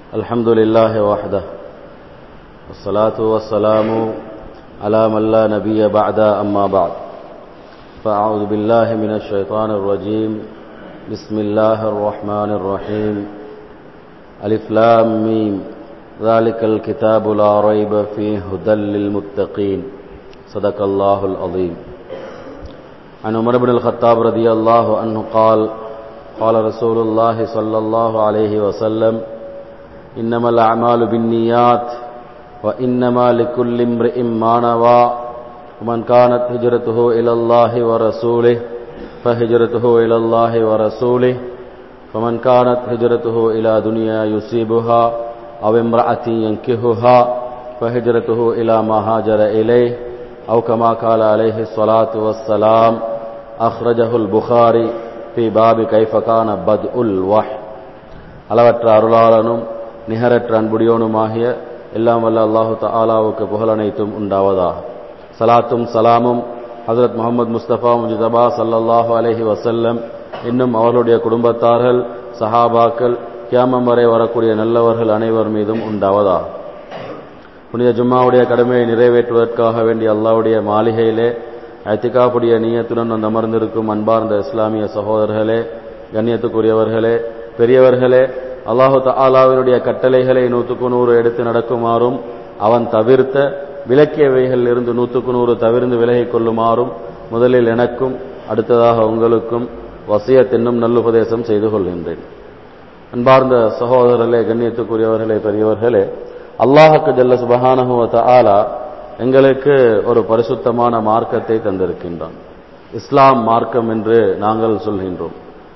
الحمد لله وحده والصلاة والسلام على من لا نبي بعد أما بعد فأعوذ بالله من الشيطان الرجيم بسم الله الرحمن الرحيم ألف لام ميم ذلك الكتاب لا ريب فيه هدى للمتقين صدق الله العظيم عن عمر بن الخطاب رضي الله عنه قال قال رسول الله صلى الله عليه وسلم إنما الأعمال بالنيات وإنما لكل امرئ ما نوى ومن كانت هجرته إلى الله ورسوله فهجرته إلى الله ورسوله فمن كانت هجرته إلى دنيا يصيبها أو امرأة ينكهها فهجرته إلى ما هاجر إليه أو كما قال عليه الصلاة والسلام أخرجه البخاري في باب كيف كان بدء الوحي அளவற்ற அருளாளனும் நிகரற்ற அன்புடையோனுமாகிய எல்லாம் வல்ல அல்லாஹு தாலாவுக்கு புகழனைத்தும் உண்டாவதாக சலாத்தும் சலாமும் ஹசரத் முகமது முஸ்தபா முஜிதபா சல்லல்லாஹு அலஹி வசல்லம் இன்னும் அவர்களுடைய குடும்பத்தார்கள் சஹாபாக்கள் கியாமம் வரை வரக்கூடிய நல்லவர்கள் அனைவர் மீதும் உண்டாவதாக புனித ஜும்மாவுடைய கடமையை நிறைவேற்றுவதற்காக வேண்டிய அல்லாவுடைய மாளிகையிலே ஐத்திகாப்புடைய நீயத்துடன் வந்து அமர்ந்திருக்கும் அன்பார்ந்த இஸ்லாமிய சகோதரர்களே கண்ணியத்துக்குரியவர்களே பெரியவர்களே அல்லாஹு தாலாவினுடைய கட்டளைகளை நூற்றுக்கு நூறு எடுத்து நடக்குமாறும் அவன் தவிர்த்த விலக்கியவைகள் இருந்து நூற்றுக்கு நூறு தவிர்ந்து விலகிக் கொள்ளுமாறும் முதலில் எனக்கும் அடுத்ததாக உங்களுக்கும் வசியத்தின்னும் நல்லுபதேசம் செய்து கொள்கின்றேன் அன்பார்ந்த சகோதரர்களே கண்ணியத்துக்குரியவர்களே பெரியவர்களே அல்லாஹுக்கு ஜல்ல சுபஹானஹுவ ஆலா எங்களுக்கு ஒரு பரிசுத்தமான மார்க்கத்தை தந்திருக்கின்றான் இஸ்லாம் மார்க்கம் என்று நாங்கள் சொல்கின்றோம்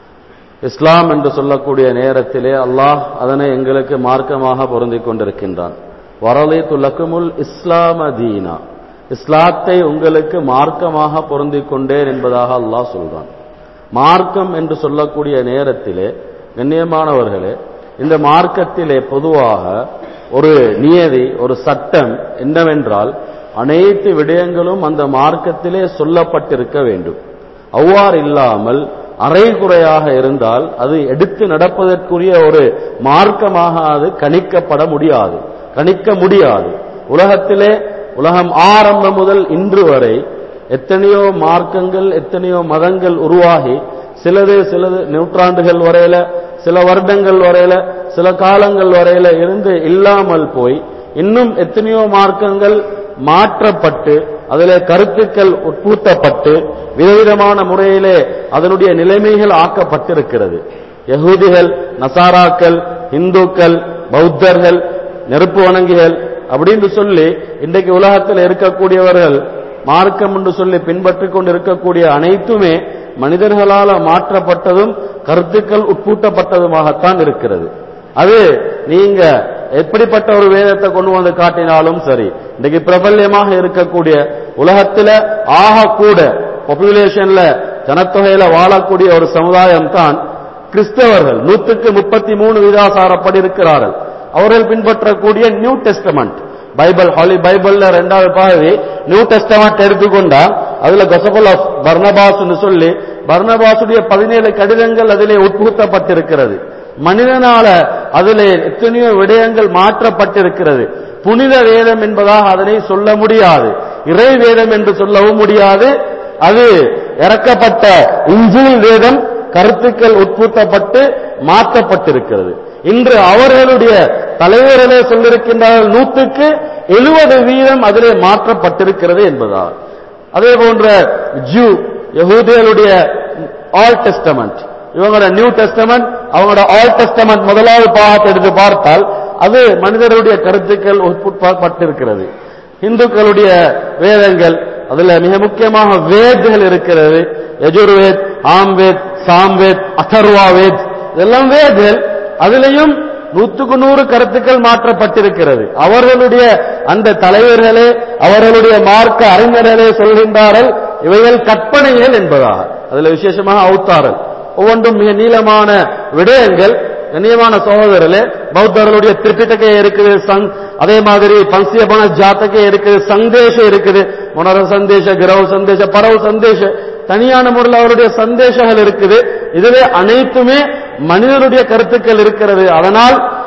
இஸ்லாம் என்று சொல்லக்கூடிய நேரத்திலே அல்லாஹ் அதனை எங்களுக்கு மார்க்கமாக பொருந்திக் கொண்டிருக்கின்றான் வரலை துலக்குமுல் இஸ்லாம தீனா இஸ்லாத்தை உங்களுக்கு மார்க்கமாக பொருந்திக் கொண்டேன் என்பதாக அல்லாஹ் சொல்றான் மார்க்கம் என்று சொல்லக்கூடிய நேரத்திலே கண்ணியமானவர்களே இந்த மார்க்கத்திலே பொதுவாக ஒரு நியதி ஒரு சட்டம் என்னவென்றால் அனைத்து விடயங்களும் அந்த மார்க்கத்திலே சொல்லப்பட்டிருக்க வேண்டும் அவ்வாறு இல்லாமல் அரைகுறையாக இருந்தால் அது எடுத்து நடப்பதற்குரிய ஒரு மார்க்கமாக அது கணிக்கப்பட முடியாது கணிக்க முடியாது உலகத்திலே உலகம் ஆரம்பம் முதல் இன்று வரை எத்தனையோ மார்க்கங்கள் எத்தனையோ மதங்கள் உருவாகி சிலது சிலது நூற்றாண்டுகள் வரையில சில வருடங்கள் வரையில சில காலங்கள் வரையில இருந்து இல்லாமல் போய் இன்னும் எத்தனையோ மார்க்கங்கள் மாற்றப்பட்டு அதிலே கருத்துக்கள் உட்பூத்தப்பட்டு விதவிதமான முறையிலே அதனுடைய நிலைமைகள் ஆக்கப்பட்டிருக்கிறது யகூதிகள் நசாராக்கள் இந்துக்கள் பௌத்தர்கள் நெருப்பு வணங்கிகள் அப்படின்னு சொல்லி இன்றைக்கு உலகத்தில் இருக்கக்கூடியவர்கள் மார்க்கம் என்று சொல்லி பின்பற்றி கொண்டு இருக்கக்கூடிய அனைத்துமே மனிதர்களால் மாற்றப்பட்டதும் கருத்துக்கள் உட்பூட்டப்பட்டதுமாகத்தான் இருக்கிறது அது நீங்க எப்படிப்பட்ட ஒரு வேதத்தை கொண்டு வந்து காட்டினாலும் சரி இன்றைக்கு பிரபல்யமாக இருக்கக்கூடிய உலகத்துல ஆக கூட பாப்புலேஷன்ல ஜனத்தொகையில வாழக்கூடிய ஒரு சமுதாயம் தான் கிறிஸ்தவர்கள் நூத்துக்கு முப்பத்தி மூணு விதாசாரப்படி இருக்கிறார்கள் அவர்கள் பின்பற்றக்கூடிய நியூ டெஸ்டமெண்ட் பைபிள் ஹாலி பைபிள்ல ரெண்டாவது பாதி நியூ டெஸ்டமெண்ட் எடுத்துக்கொண்டா அதுல கொசபல் ஆஃப் பர்னபாஸ் சொல்லி பர்னபாசுடைய பதினேழு கடிதங்கள் அதிலே உட்புகுத்தப்பட்டிருக்கிறது மனிதனால அதிலே எத்தனையோ விடயங்கள் மாற்றப்பட்டிருக்கிறது புனித வேதம் என்பதாக அதனை சொல்ல முடியாது இறை வேதம் என்று சொல்லவும் முடியாது அது இறக்கப்பட்ட இஞ்சில் வேதம் கருத்துக்கள் உட்பூட்டப்பட்டு மாற்றப்பட்டிருக்கிறது இன்று அவர்களுடைய தலைவர்களே சொல்லிருக்கின்றார்கள் நூற்றுக்கு எழுபது வீதம் அதிலே மாற்றப்பட்டிருக்கிறது என்பதால் அதே போன்ற ஜூ யகூதியலுடைய ஆல் டெஸ்டமெண்ட் இவங்களோட நியூ டெஸ்டமெண்ட் அவங்களோட ஆல் டெஸ்டமெண்ட் முதலாவது பாகத்தை எடுத்து பார்த்தால் அது மனிதர்களுடைய கருத்துக்கள் உட்பட்டிருக்கிறது இந்துக்களுடைய வேதங்கள் அதுல மிக முக்கியமாக வேத்கள் இருக்கிறது யஜுர்வேத் ஆம்வேத் சாம்வேத் அதர்வா வேத் இதெல்லாம் வேத்கள் அதிலையும் நூற்றுக்கு நூறு கருத்துக்கள் மாற்றப்பட்டிருக்கிறது அவர்களுடைய அந்த தலைவர்களே அவர்களுடைய மார்க்க அறிஞர்களே சொல்கின்றார்கள் இவைகள் கற்பனைகள் என்பதாக அதுல விசேஷமாக அவுத்தாரல் ஒவ்வொன்றும் மிக நீளமான விடயங்கள் கண்ணியமான சகோதரர்களே பௌத்தர்களுடைய திரிபிட்டகே இருக்குது சங் அதே மாதிரி பன்சியபன ஜாத்தகே இருக்குது சந்தேஷம் இருக்குது முனர சந்தேஷ கிரவ சந்தேஷ பரவ சந்தேஷ தனியான முறையில் அவருடைய சந்தேஷங்கள் இருக்குது இதுவே அனைத்துமே மனிதனுடைய கருத்துக்கள் இருக்கிறது அதனால்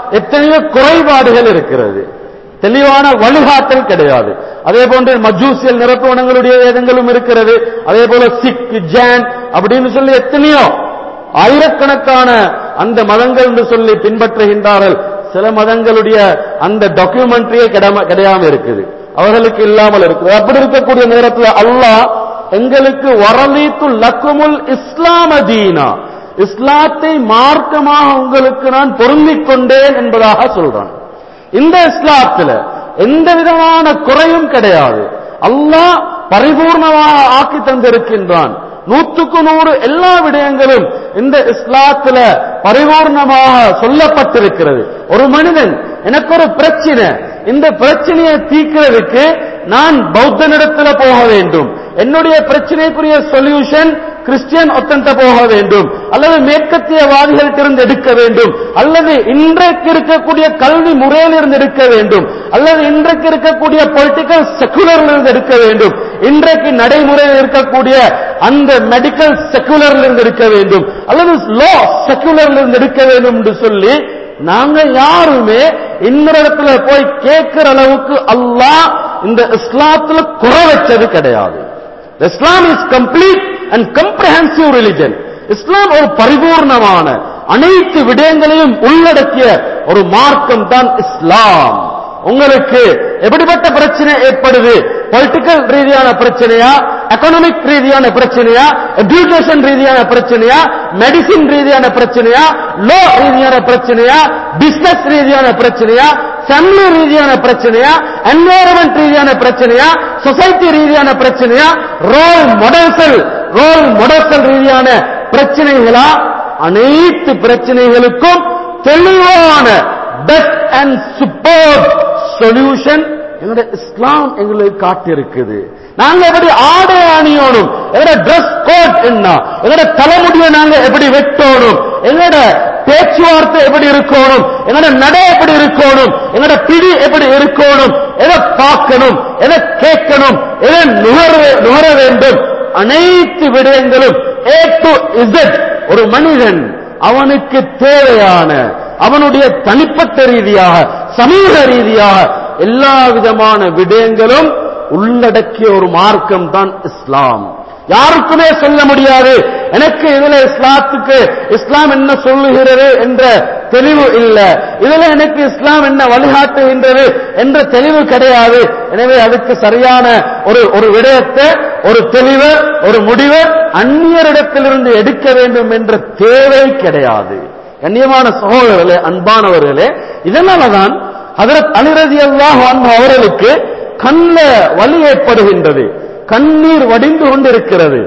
எத்தனையோ குறைபாடுகள் இருக்கிறது தெளிவான வழிகாட்டல் கிடையாது அதே போன்று மஜூசியல் நிரப்புவனங்களுடைய வேதங்களும் இருக்கிறது அதே போல சிக் ஜான் அப்படின்னு சொல்லி எத்தனையோ ஆயிரக்கணக்கான அந்த மதங்கள் என்று சொல்லி பின்பற்றுகின்றார்கள் சில மதங்களுடைய அந்த டாக்குமெண்ட்ரியே கிடையாம இருக்குது அவர்களுக்கு இல்லாமல் இருக்குது அப்படி இருக்கக்கூடிய நேரத்தில் அல்லாஹ் எங்களுக்கு வரலீத்து லக்குமுல் இஸ்லாம தீனா இஸ்லாத்தை மார்க்கமாக உங்களுக்கு நான் பொருந்திக் கொண்டேன் என்பதாக சொல்றான் இந்த இஸ்லாத்துல எந்த விதமான குறையும் கிடையாது அல்லாஹ் பரிபூர்ணமாக ஆக்கி தந்திருக்கின்றான் நூற்றுக்கு நூறு எல்லா விடயங்களும் இந்த இஸ்லாத்துல பரிபூர்ணமாக சொல்லப்பட்டிருக்கிறது ஒரு மனிதன் எனக்கு ஒரு பிரச்சனை இந்த பிரச்சனையை தீர்க்கிறதுக்கு நான் பௌத்தனிடத்துல போக வேண்டும் என்னுடைய பிரச்சனைக்குரிய சொல்யூஷன் கிறிஸ்டியன் ஒத்தன்ட்ட போக வேண்டும் அல்லது மேற்கத்தியவாதிகளிட்டிருந்து எடுக்க வேண்டும் அல்லது இன்றைக்கு இருக்கக்கூடிய கல்வி முறையிலிருந்து எடுக்க வேண்டும் அல்லது இன்றைக்கு இருக்கக்கூடிய பொலிட்டிக்கல் செக்குலர்ல இருந்து எடுக்க வேண்டும் இன்றைக்கு நடைமுறையில் இருக்கக்கூடிய அந்த மெடிக்கல் செக்குலர்ல இருந்து எடுக்க வேண்டும் அல்லது லோ செக்குலர்ல இருந்து எடுக்க வேண்டும் என்று சொல்லி நாங்க யாருமே இன்னொரு போய் கேட்கிற அளவுக்கு அல்லாஹ் இந்த இஸ்லாத்துல குறை வச்சது கிடையாது Islam is complete and comprehensive religion இஸ்லாம் ஒரு பரிபூர்ணமான அனைத்து விடயங்களையும் உள்ளடக்கிய ஒரு மார்க்கம் தான் இஸ்லாம் உங்களுக்கு எப்படிப்பட்ட பிரச்சனை ஏற்படுது பொலிட்டிக்கல் ரீதியான பிரச்சனையா எக்கனாமிக் ரீதியான பிரச்சனையா எஜுகேஷன் ரீதியான பிரச்சனையா மெடிசின் ரீதியான பிரச்சனையா லோ ரீதியான பிரச்சனையா பிசினஸ் ரீதியான பிரச்சனையா ஃபேமிலி ரீதியான பிரச்சனையா என்வாரன்மெண்ட் ரீதியான பிரச்சனையா சொசைட்டி ரீதியான பிரச்சனையா ரோல் மொடல்சல் ரோல் மொடல்சல் ரீதியான பிரச்சனைகளா அனைத்து பிரச்சனைகளுக்கும் தெளிவான பெஸ்ட் அண்ட் சூப்பர் சொல்யூஷன் எங்களுடைய இஸ்லாம் எங்களுக்கு காட்டியிருக்குது நாங்க எப்படி ஆடை அணியோணும் எங்களோட ட்ரெஸ் கோட் என்ன எங்களோட தலைமுடியை நாங்க எப்படி வெட்டோணும் எங்களோட பேச்சுவார்த்தை எப்படி இருக்கணும் எங்களோட நடை எப்படி இருக்கணும் எங்களோட பிடி எப்படி இருக்கணும் எதை பார்க்கணும் எதை கேட்கணும் எதை நுகர நுகர வேண்டும் அனைத்து விடயங்களும் ஏ டு இசட் ஒரு மனிதன் அவனுக்கு தேவையான அவனுடைய தனிப்பட்ட ரீதியாக சமூக ரீதியாக எல்லா விதமான விடயங்களும் உள்ளடக்கிய ஒரு மார்க்கம் தான் இஸ்லாம் யாருக்குமே சொல்ல முடியாது எனக்கு இதுல இஸ்லாத்துக்கு இஸ்லாம் என்ன சொல்லுகிறது என்ற தெளிவு இல்ல இதுல எனக்கு இஸ்லாம் என்ன வழிகாட்டுகின்றது என்ற தெளிவு கிடையாது எனவே அதுக்கு சரியான ஒரு ஒரு விடயத்தை ஒரு தெளிவு ஒரு முடிவு அந்நியரிடத்திலிருந்து எடுக்க வேண்டும் என்ற தேவை கிடையாது கண்ணியமான சகோதரர்களே அன்பானவர்களே இதனாலதான் ஹதரத் அலிரதி அல்லாஹ் அவர்களுக்கு கண்ல வலி ஏற்படுகின்றது கண்ணீர் வடிந்து கொண்டிருக்கிறது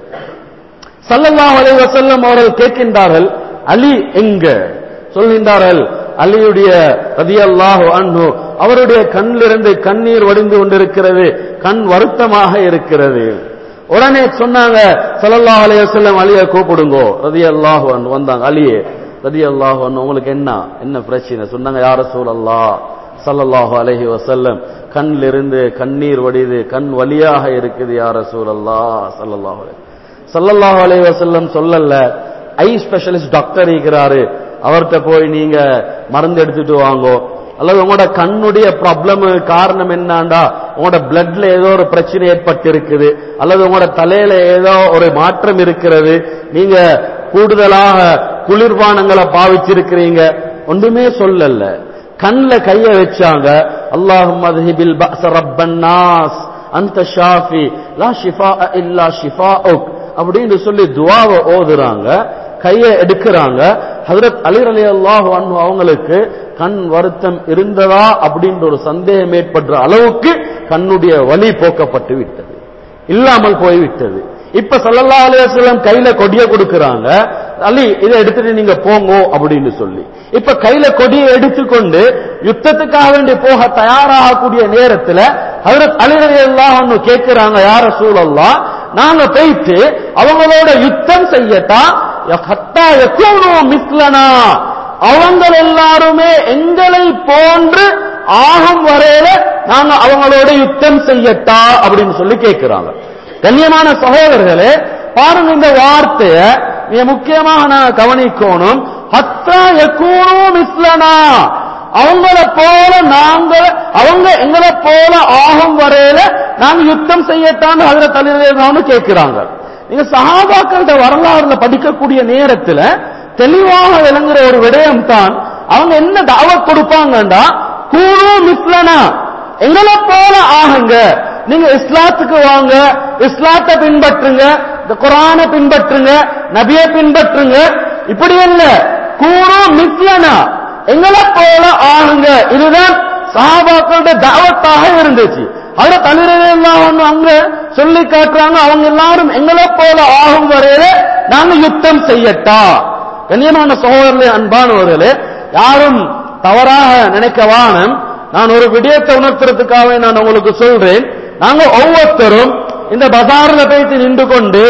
சல்லல்லாஹு அலைஹி வஸல்லம் அவர்கள் கேட்கின்றார்கள் அலி எங்க சொல்கின்றார்கள் அலியுடைய ரதியல்லாஹு அன்ஹு அவருடைய கண்ணிலிருந்து கண்ணீர் வடிந்து கொண்டிருக்கிறது கண் வருத்தமாக இருக்கிறது உடனே சொன்னாங்க சல்லல்லாஹு அலைஹி வஸல்லம் அலியை கூப்பிடுங்கோ ரதியல்லாஹு அன்ஹு வந்தாங்க அலியே ரதியல்லாஹு அன்ஹு உங்களுக்கு என்ன என்ன பிரச்சனை சொன்னாங்க யார சூழல்லா சல்லல்லாஹு அலைஹி வஸல்லம் கண்ணிலிருந்து கண்ணீர் வடிது கண் வலியாக இருக்குது யார சூழல்லா சல்லல்லாஹு அலைஹி சல்லல்லாஹு அலைஹி வஸல்லம் சொல்லல ஐ ஸ்பெஷலிஸ்ட் டாக்டர் இருக்கிறாரு அவர்கிட்ட போய் நீங்க மருந்து எடுத்துட்டு வாங்கோ அல்லது உங்களோட கண்ணுடைய ப்ராப்ளம் காரணம் என்னண்டா உங்களோட பிளட்ல ஏதோ ஒரு பிரச்சனை ஏற்பட்டு இருக்குது அல்லது உங்களோட தலையில ஏதோ ஒரு மாற்றம் இருக்கிறது நீங்க கூடுதலாக குளிர்பானங்களை பாவிச்சிருக்கிறீங்க ஒன்றுமே சொல்லல கண்ல கைய வச்சாங்க அல்லாஹும் மதுஹிபில் பஅஸ ரப்பன் நாஸ் அந்த ஷாஃபி லா ஷிஃபா இல்லா ஷிஃபாஉக் அப்படின்னு சொல்லி துவாவை ஓதுறாங்க கைய எடுக்கிறாங்க ஹஜரத் அலி அலி அல்லாஹ் அவங்களுக்கு கண் வருத்தம் இருந்ததா அப்படின்ற ஒரு சந்தேகம் ஏற்படுற அளவுக்கு கண்ணுடைய வலி போக்கப்பட்டு விட்டது இல்லாமல் போய்விட்டது இப்ப சல்லல்லா அலுவலம் கையில கொடிய கொடுக்கறாங்க அலி இதை எடுத்துட்டு நீங்க போங்க அப்படின்னு சொல்லி இப்ப கையில கொடியை எடுத்துக்கொண்டு யுத்தத்துக்காக வேண்டி போக தயாராகக்கூடிய நேரத்துல ஹஜரத் அலி அலி அல்லாஹ் கேட்கிறாங்க யார சூழல்லா நாங்க போயிட்டு அவங்களோட யுத்தம் செய்யட்டா ஹத்தா யகூனு மிஸ்லனா அவங்க எல்லாருமே எங்களை போன்று ஆகும் வரையில நாங்க அவங்களோட யுத்தம் செய்யட்டா அப்படின்னு சொல்லி கேட்கிறாங்க கண்ணியமான சகோதரர்களே பாருங்க இந்த வார்த்தைய மிக முக்கியமாக நான் கவனிக்கணும் ஹத்தா யகூனு மிஸ்லனா அவங்கள போல நாங்க அவங்க எங்களை போல ஆகும் வரையில நாங்க யுத்தம் செய்யத்தான் அதுல தலைவர்னு கேட்கிறாங்க நீங்க சஹாபாக்களோட வரலாறுல படிக்கக்கூடிய நேரத்துல தெளிவாக விளங்குற ஒரு விடயம் தான் அவங்க என்ன தாவத் கொடுப்பாங்கண்டா கூறு மிஸ்லனா எங்களை போல ஆகுங்க நீங்க இஸ்லாத்துக்கு வாங்க இஸ்லாத்தை பின்பற்றுங்க இந்த குரானை பின்பற்றுங்க நபியை பின்பற்றுங்க இப்படி இல்ல கூறு மிஸ்லனா எங்களை போல ஆகுங்க இதுதான் சஹாபாக்களோட தாவத்தாக இருந்துச்சு அதுல தலைவரெல்லாம் ஒண்ணு அங்க சொல்லி காட்டுறாங்க அவங்க எல்லாரும் எங்களை போல ஆகும் வரையில நாங்க யுத்தம் செய்யட்டா கண்ணியமான சகோதரர்களே அன்பானவர்களே யாரும் தவறாக நினைக்க வானம் நான் ஒரு விடயத்தை உணர்த்துறதுக்காக நான் உங்களுக்கு சொல்றேன் நாங்க ஒவ்வொருத்தரும் இந்த பஜார்ல போயிட்டு நின்று கொண்டு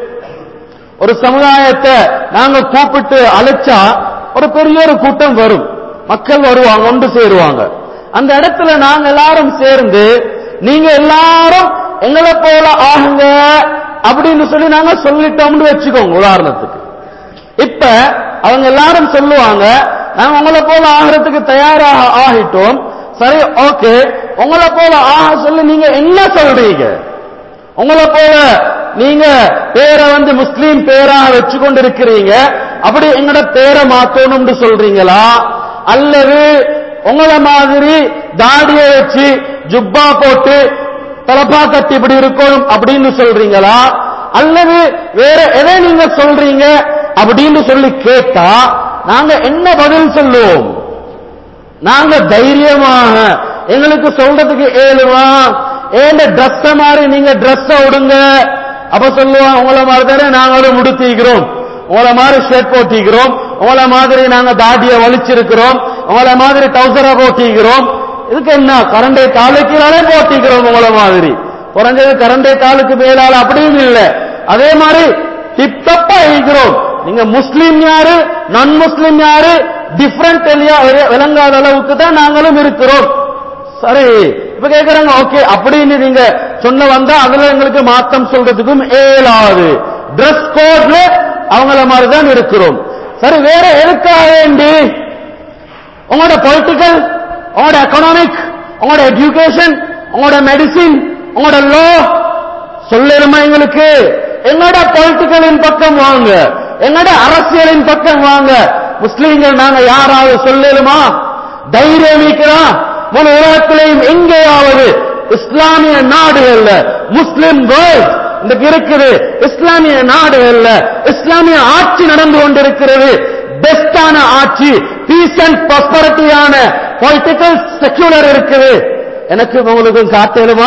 ஒரு சமுதாயத்தை நாங்க கூப்பிட்டு அழைச்சா ஒரு பெரிய ஒரு கூட்டம் வரும் மக்கள் வருவாங்க ஒன்று சேருவாங்க அந்த இடத்துல நாங்க எல்லாரும் சேர்ந்து நீங்க எல்லாரும் எங்களை போல ஆகுங்க அப்படின்னு சொல்லி நாங்க சொல்லிட்டோம்னு வச்சுக்கோங்க உதாரணத்துக்கு இப்ப அவங்க எல்லாரும் சொல்லுவாங்க நாங்க உங்களை போல ஆகிறதுக்கு தயாராக ஆகிட்டோம் சரி ஓகே உங்களை போல ஆக சொல்லி நீங்க என்ன சொல்றீங்க உங்களை போல நீங்க பேரை வந்து முஸ்லீம் பேராக வச்சு கொண்டு இருக்கிறீங்க அப்படி எங்கட பேரை மாத்தணும்னு சொல்றீங்களா அல்லது உங்களை மாதிரி தாடிய வச்சு ஜுப்பா போட்டு தலப்பா கட்டி இப்படி இருக்கணும் அப்படின்னு சொல்றீங்களா அல்லது வேற எதை நீங்க சொல்றீங்க அப்படின்னு சொல்லி கேட்டா நாங்க என்ன பதில் சொல்லுவோம் நாங்க தைரியமாக எங்களுக்கு சொல்றதுக்கு ஏழுவா ஏண்ட ட்ரெஸ் மாதிரி நீங்க ட்ரெஸ் விடுங்க அப்ப சொல்லுவான் உங்களை மாதிரி தானே நாங்களும் முடித்திக்கிறோம் உங்களை மாதிரி ஷர்ட் போட்டிக்கிறோம் உங்களை மாதிரி நாங்க தாடிய வலிச்சிருக்கிறோம் உங்களை மாதிரி டவுசரை போட்டிக்கிறோம் இதுக்கு என்ன கரண்டை காலுக்குனாலே போட்டிக்கிறோம் உங்களை மாதிரி குறைஞ்சது கரண்டை காலுக்கு மேலால அப்படியும் இல்லை அதே மாதிரி டிப்டப்பா இருக்கிறோம் நீங்க முஸ்லீம் யாரு நான் முஸ்லீம் யாரு டிஃபரெண்ட் விளங்காத அளவுக்கு தான் நாங்களும் இருக்கிறோம் சரி இப்ப கேக்குறாங்க ஓகே அப்படின்னு நீங்க சொன்ன வந்தா அதுல எங்களுக்கு மாத்தம் சொல்றதுக்கும் ஏலாது டிரஸ் கோட்ல அவங்கள மாதிரி தான் இருக்கிறோம் சரி வேற எதுக்காக வேண்டி உங்களோட பொலிட்டிக்கல் உங்களோட எக்கனாமிக் உங்களோட எஜுகேஷன் உங்களோட மெடிசின் உங்களோட லோ சொல்லணுமா எங்களுக்கு எங்களோட பொலிட்டிக்கலின் பக்கம் வாங்க எங்களோட அரசியலின் பக்கம் வாங்க முஸ்லீம்கள் நாங்க யாராவது சொல்லலுமா தைரியம் இருக்கிறோம் முழு உலகத்திலேயும் எங்கேயாவது இஸ்லாமிய நாடுகள்ல முஸ்லிம் வேர்ல்ட் இன்றைக்கு இருக்குது இஸ்லாமிய நாடுகள்ல இஸ்லாமிய ஆட்சி நடந்து கொண்டிருக்கிறது பெஸ்டான ஆட்சி பீஸ் அண்ட் ப்ராஸ்பரிட்டியான பொலிட்டிக்கல் செக்யூலர் இருக்குது எனக்கு உங்களுக்கு காட்டலுமா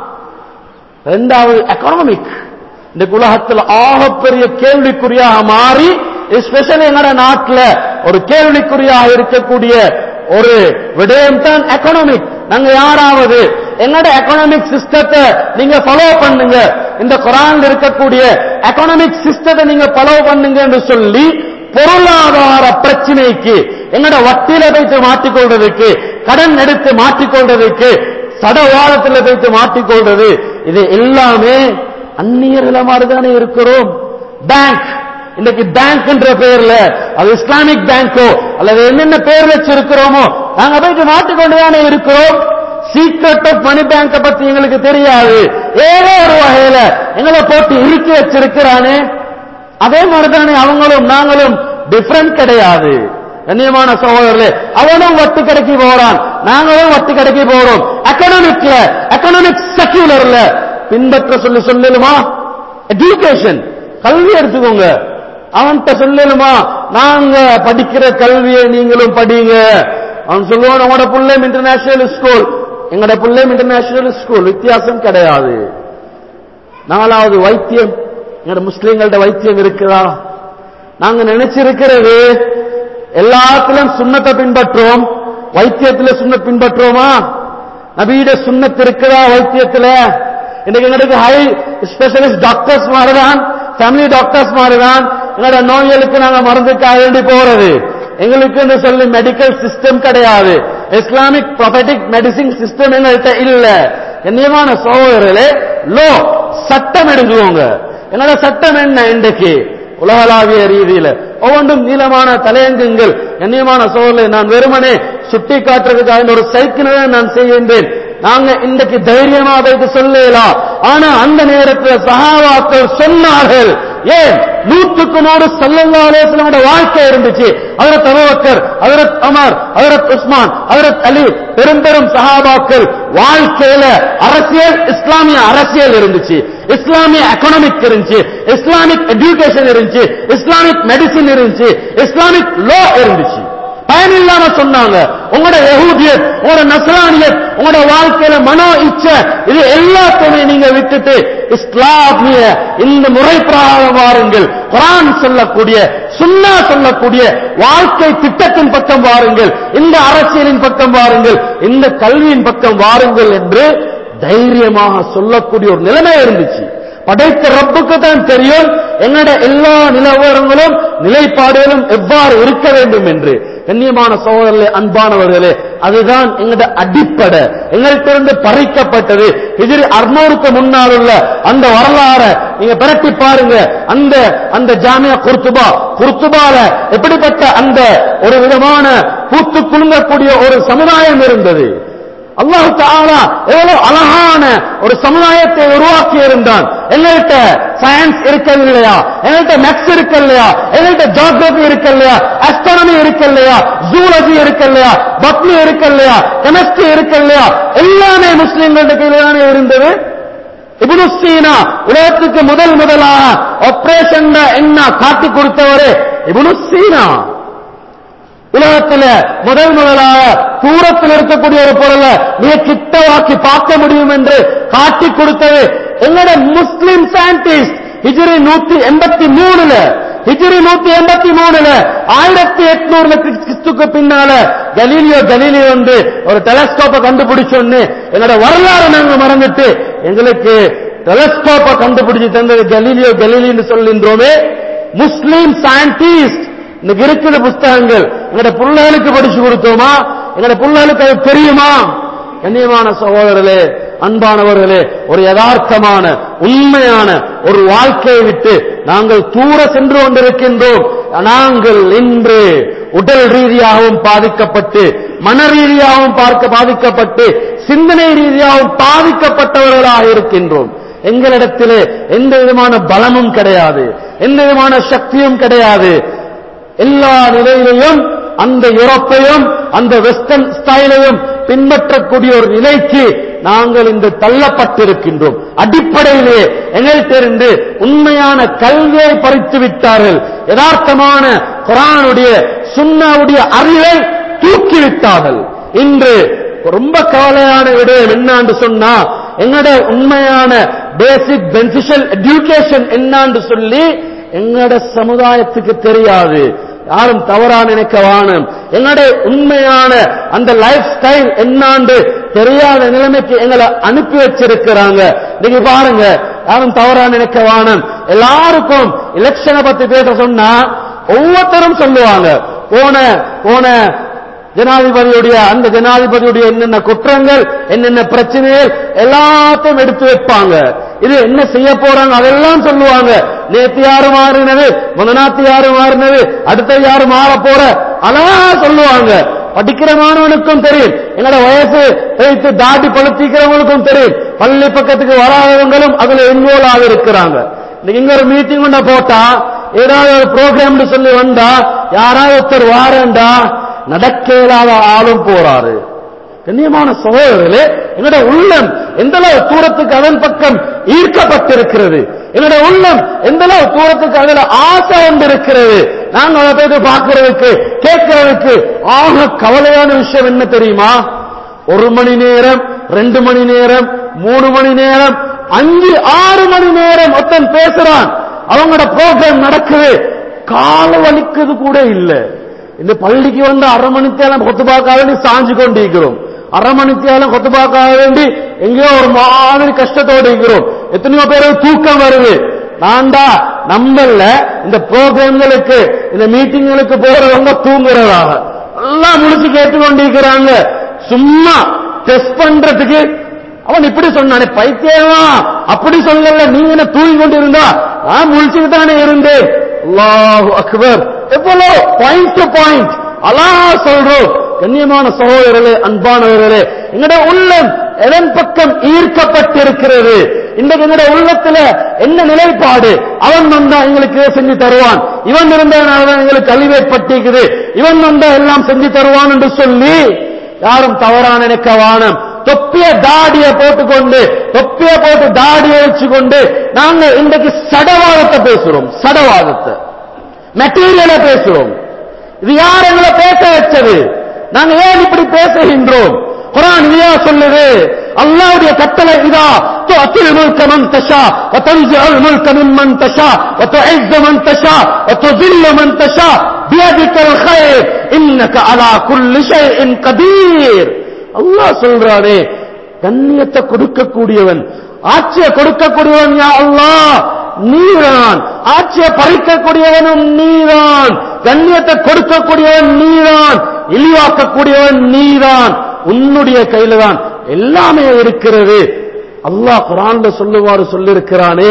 ரெண்டாவது எக்கனாமிக் இந்த உலகத்தில் ஆகப்பெரிய கேள்விக்குறியாக மாறி எஸ்பெஷலி எங்கட நாட்டில் ஒரு கேள்விக்குறியாக இருக்கக்கூடிய ஒரு விடயம் தான் எக்கனாமிக் நாங்க யாராவது என்னோட எக்கனாமிக் சிஸ்டத்தை நீங்க ஃபாலோ பண்ணுங்க இந்த குரான் இருக்கக்கூடிய எக்கனாமிக் சிஸ்டத்தை நீங்க ஃபாலோ பண்ணுங்க என்று சொல்லி பொருளாதார பிரச்சனைக்கு என்னோட வட்டியில வைத்து மாட்டிக்கொள்றதுக்கு கடன் எடுத்து மாட்டிக்கொள்றதுக்கு சடவாளத்தில் வைத்து மாட்டிக்கொள்றது இது எல்லாமே அந்நியர்கள மாதிரி தானே இருக்கிறோம் பேங்க் இன்னைக்கு பேங்க் என்ற பெயர்ல அது இஸ்லாமிக் பேங்கோ அல்லது என்னென்ன பேர் வச்சிருக்கிறோமோ நாங்க போயிட்டு மாட்டிக்கொண்டு தானே இருக்கிறோம் சீக்ரெட் ஆஃப் மணி பேங்க பத்தி எங்களுக்கு தெரியாது ஏதோ ஒரு வகையில எங்களை போட்டு இறுக்கி வச்சிருக்கிறானே அதே மாதிரிதானே அவங்களும் நாங்களும் டிஃபரண்ட் கிடையாது கண்ணியமான சகோதரர்களே அவனும் வட்டி கடைக்கு போறான் நாங்களும் வட்டி கடைக்கு போறோம் எக்கனாமிக்ல எக்கனாமிக் செக்யூலர்ல பின்பற்ற சொல்லி சொல்லலுமா எஜுகேஷன் கல்வி எடுத்துக்கோங்க அவன்கிட்ட சொல்லலுமா நாங்க படிக்கிற கல்வியை நீங்களும் படிங்க அவன் சொல்லுவான் உங்களோட பிள்ளைம் இன்டர்நேஷனல் ஸ்கூல் எங்களோட பிள்ளைம் இன்டர்நேஷனல் ஸ்கூல் வித்தியாசம் கிடையாது நாலாவது வைத்தியம் எங்களோட முஸ்லீம்களோட வைத்தியம் இருக்குதா நாங்க நினைச்சிருக்கிறது எல்லாத்திலும் சுண்ணத்தை பின்பற்றோம் வைத்தியத்துல சுண்ண பின்பற்றுவோமா நபீட சுண்ணத்து இருக்குதா வைத்தியத்துல இன்னைக்கு எங்களுக்கு ஹை ஸ்பெஷலிஸ்ட் டாக்டர்ஸ் மாதிரிதான் ஃபேமிலி டாக்டர்ஸ் மாதிரிதான் எங்களோட நோய்களுக்கு நாங்க மருந்துக்காக வேண்டி போறது எங்களுக்கு சொல்லி மெடிக்கல் சிஸ்டம் கிடையாது இஸ்லாமிக் ப்ரொபெட்டிக் மெடிசின் சிஸ்டம் எங்கள்கிட்ட இல்ல கண்ணியமான சகோதரர்களே லோ சட்டம் எடுக்குவோங்க என்னோட சட்டம் என்ன இன்றைக்கு உலகளாவிய ரீதியில ஒவ்வொன்றும் நீளமான தலையங்கங்கள் கண்ணியமான சோழலை நான் வெறுமனே சுட்டி காட்டுறதுக்காக ஒரு சைக்கிளை நான் செய்கின்றேன் நாங்க இன்றைக்கு தைரியமா வைத்து சொல்லலாம் ஆனா அந்த நேரத்தில் சகாவாக்கள் சொன்னார்கள் ஏன் நூற்றுக்கு நூறு சல்லல்லாஹு வாழ்க்கை இருந்துச்சு ஹஜரத் அபூபக்கர் ஹஜரத் அமர் ஹஜரத் உஸ்மான் ஹஜரத் அலி பெரும் பெரும் சஹாபாக்கள் வாழ்க்கையில அரசியல் இஸ்லாமிய அரசியல் இருந்துச்சு இஸ்லாமிய எக்கனாமிக் இருந்துச்சு இஸ்லாமிக் எஜுகேஷன் இருந்துச்சு இஸ்லாமிக் மெடிசின் இருந்துச்சு இஸ்லாமிக் லோ இருந்துச்சு பயன் இல்லாம சொன்னாங்க உங்களோட யகூதியத் உங்களோட நசரானியத் உங்களோட வாழ்க்கையில மனோ இச்ச இது எல்லாத்தையுமே நீங்க விட்டுட்டு இஸ்லாமிய இந்த முறை பிரகாரம் வாருங்கள் குரான் சொல்லக்கூடிய சுன்னா சொல்லக்கூடிய வாழ்க்கை திட்டத்தின் பக்கம் வாருங்கள் இந்த அரசியலின் பக்கம் வாருங்கள் இந்த கல்வியின் பக்கம் வாருங்கள் என்று தைரியமாக சொல்லக்கூடிய ஒரு நிலைமை இருந்துச்சு படைத்த ரப்புக்கு தான் தெரியும் எங்கட எல்லா நிலவரங்களும் நிலைப்பாடுகளும் எவ்வாறு இருக்க வேண்டும் என்று கண்ணியமான சகோதரர்களே அன்பானவர்களே அதுதான் எங்கட அடிப்படை எங்கள்கிட்ட இருந்து பறிக்கப்பட்டது எதிரி அறுநூறுக்கு முன்னால் உள்ள அந்த வரலாறை நீங்க பிரட்டி பாருங்க அந்த அந்த ஜாமியா குர்துபா குர்துபால எப்படிப்பட்ட அந்த ஒரு விதமான பூத்து குலுங்கக்கூடிய ஒரு சமுதாயம் இருந்தது அல்லாஹு தாலா எவ்வளவு அழகான ஒரு சமுதாயத்தை உருவாக்கி இருந்தான் எங்கள்கிட்ட சயின்ஸ் இருக்கவில்லையா எங்கள்கிட்ட மேக்ஸ் இருக்கு இல்லையா எங்கள்கிட்ட ஜியோகிரபி இருக்கு இல்லையா அஸ்ட்ரானமி இருக்கு இல்லையா ஜூலஜி இருக்கு இல்லையா பத்னி இருக்கு இல்லையா கெமிஸ்ட்ரி இருக்கு இல்லையா எல்லாமே முஸ்லிம்களுடைய கையில தானே இருந்தது இப்னு சீனா உலகத்துக்கு முதல் முதலாக ஆபரேஷன் என்ன காட்டி கொடுத்தவரே இப்னு சீனா உலகத்துல முதல் முதலாக தூரத்தில் இருக்கக்கூடிய ஒரு பொருளை மிக கிட்டவாக்கி பார்க்க முடியும் என்று காட்டி கொடுத்தது எங்களோட முஸ்லிம் சயின்டிஸ்ட் ஹிஜ்ரி நூத்தி எண்பத்தி மூணுல ஹிஜ்ரி நூத்தி எண்பத்தி மூணுல ஆயிரத்தி எட்நூறுல கிறிஸ்துக்கு பின்னால கலீலியோ கலீலியோ வந்து ஒரு டெலஸ்கோப்பை கண்டுபிடிச்சோன்னு எங்களோட வரலாறு நாங்க மறந்துட்டு எங்களுக்கு டெலஸ்கோப்பை கண்டுபிடிச்சு தந்தது கலீலியோ கலீலின்னு சொல்கின்றோமே முஸ்லிம் சயின்டிஸ்ட் இன்னைக்கு இருக்கிற புஸ்தகங்கள் எங்கட பிள்ளைகளுக்கு படிச்சு கொடுத்தோமா எங்கட பிள்ளைகளுக்கு அது தெரியுமா கண்ணியமான சகோதரர்களே அன்பானவர்களே ஒரு யதார்த்தமான உண்மையான ஒரு வாழ்க்கையை விட்டு நாங்கள் தூர சென்று கொண்டிருக்கின்றோம் நாங்கள் இன்று உடல் ரீதியாகவும் பாதிக்கப்பட்டு மன ரீதியாகவும் பார்க்க பாதிக்கப்பட்டு சிந்தனை ரீதியாகவும் பாதிக்கப்பட்டவர்களாக இருக்கின்றோம் எங்களிடத்திலே எந்த விதமான பலமும் கிடையாது எந்த விதமான சக்தியும் கிடையாது எல்லா நிலையிலையும் அந்த யூரோப்பையும் அந்த வெஸ்டர்ன் ஸ்டைலையும் பின்பற்றக்கூடிய ஒரு நிலைக்கு நாங்கள் இன்று தள்ளப்பட்டிருக்கின்றோம் அடிப்படையிலே எங்கள்கிட்ட உண்மையான கல்வியை பறித்து விட்டார்கள் யதார்த்தமான குரானுடைய சுன்னாவுடைய அறிவை தூக்கிவிட்டார்கள் இன்று ரொம்ப கவலையான விடயம் என்னான்னு சொன்னா எங்கட உண்மையான பேசிக் பெனிஃபிஷியல் எஜுகேஷன் என்னான்னு சொல்லி எங்கட சமுதாயத்துக்கு தெரியாது யாரும் தவறா நினைக்க வாணும் எங்களுடைய உண்மையான அந்த லைஃப் ஸ்டைல் என்னாண்டு தெரியாத நிலைமைக்கு எங்களை அனுப்பி வச்சிருக்கிறாங்க நீங்க பாருங்க யாரும் தவறா நினைக்க வாணும் எல்லாருக்கும் எலெக்ஷனை பத்தி பேச சொன்னா ஒவ்வொருத்தரும் சொல்லுவாங்க போன போன ஜனாதிபதியுடைய அந்த ஜனாதிபதியுடைய என்னென்ன குற்றங்கள் என்னென்ன பிரச்சனைகள் எல்லாத்தையும் எடுத்து வைப்பாங்க இது என்ன செய்ய போறாங்க அதெல்லாம் சொல்லுவாங்க நேத்து யாரு மாறினது முதநாத்து யாரு மாறினது அடுத்த யாரு மாற போற அதெல்லாம் சொல்லுவாங்க படிக்கிற மாணவனுக்கும் தெரியும் எங்களோட வயசு வைத்து தாடி பழுத்திக்கிறவங்களுக்கும் தெரியும் பள்ளி பக்கத்துக்கு வராதவங்களும் அதுல இன்வால்வ் ஆக இருக்கிறாங்க இங்க ஒரு மீட்டிங் ஒண்ண போட்டா ஏதாவது ஒரு ப்ரோக்ராம் சொல்லி வந்தா யாராவது ஒருத்தர் வாரண்டா நடக்க இயலாத ஆளும் போறாரு கண்ணியமான சகோதரர்களே என்னோட உள்ளம் எந்த அளவு தூரத்துக்கு அதன் பக்கம் ஈர்க்கப்பட்டிருக்கிறது என்னோட உள்ளம் எந்த அளவு தூரத்துக்கு அதுல ஆசை வந்திருக்கிறது நாங்க அதை போயிட்டு பார்க்கறதுக்கு கேட்கறதுக்கு ஆக கவலையான விஷயம் என்ன தெரியுமா ஒரு மணி நேரம் ரெண்டு மணி நேரம் மூணு மணி நேரம் அஞ்சு ஆறு மணி நேரம் ஒருத்தன் பேசுறான் அவங்களோட ப்ரோக்ராம் நடக்குது கால வலிக்குது கூட இல்லை இந்த பள்ளிக்கு வந்து அரை மணித்தேலம் கொத்து பார்க்க வேண்டி சாஞ்சு கொண்டிருக்கிறோம் அரை மணித்தேலம் கொத்து பார்க்க வேண்டி எங்கேயோ ஒரு மாதிரி கஷ்டத்தோடு இருக்கிறோம் எத்தனையோ பேருக்கு தூக்கம் வருது நான்டா நம்மள இந்த ப்ரோக்ராம்களுக்கு இந்த மீட்டிங்களுக்கு போறவங்க தூங்குறதாக எல்லாம் முடிச்சு கேட்டுக்கொண்டிருக்கிறாங்க சும்மா டெஸ்ட் பண்றதுக்கு அவன் இப்படி சொன்னானே பைத்தியமா அப்படி சொல்லல நீங்க என்ன தூங்கி கொண்டு இருந்தா நான் முழிச்சுட்டு தானே இருந்தேன் அல்லாஹு அக்பர் எவ்வளவு பாயிண்ட் டு பாயிண்ட் அல்லாஹ் சொல்றோம் கண்ணியமான சகோதரர்களே அன்பானவர்களே எங்களுடைய உள்ளம் எதன் பக்கம் ஈர்க்கப்பட்டிருக்கிறது இன்றைக்கு எங்களுடைய உள்ளத்துல என்ன நிலைப்பாடு அவன் வந்தா எங்களுக்கு இதை செஞ்சு தருவான் இவன் இருந்ததுனாலதான் எங்களுக்கு கழிவு ஏற்பட்டிருக்குது இவன் வந்தா எல்லாம் செஞ்சு தருவான் என்று சொல்லி யாரும் தவறான நினைக்க வானம் தொப்பிய தாடிய போட்டுக்கொண்டு தொப்பிய போட்டு தாடிய வச்சுக்கொண்டு நாங்க இன்றைக்கு சடவாதத்தை பேசுறோம் சடவாதத்தை மெட்டீரியலை பேசுறோம் இது யார் எங்களை பேச வச்சது நாங்க ஏன் இப்படி பேசுகின்றோம் குரான் இதையா சொல்லுது அல்லாவுடைய கட்டளை இதா تؤتي الملك من تشاء وتنزع الملك ممن تشاء وتعز من تشاء وتذل من تشاء بيدك الخير انك على كل شيء قدير அல்லாஹ் சொல்றானே கண்ணியத்தை கொடுக்கக்கூடியவன் ஆட்சியை கொடுக்கக்கூடியவன் யா அல்லாஹ் நீதான் ஆட்சியை பறிக்கக்கூடியவனும் நீதான் கண்ணியத்தை கொடுக்கக்கூடியவன் நீதான் இழிவாக்கக்கூடியவன் நீதான் உன்னுடைய கையில தான் எல்லாமே இருக்கிறது அல்லாஹ் குரான்ல சொல்லுவாரு சொல்லிருக்கிறானே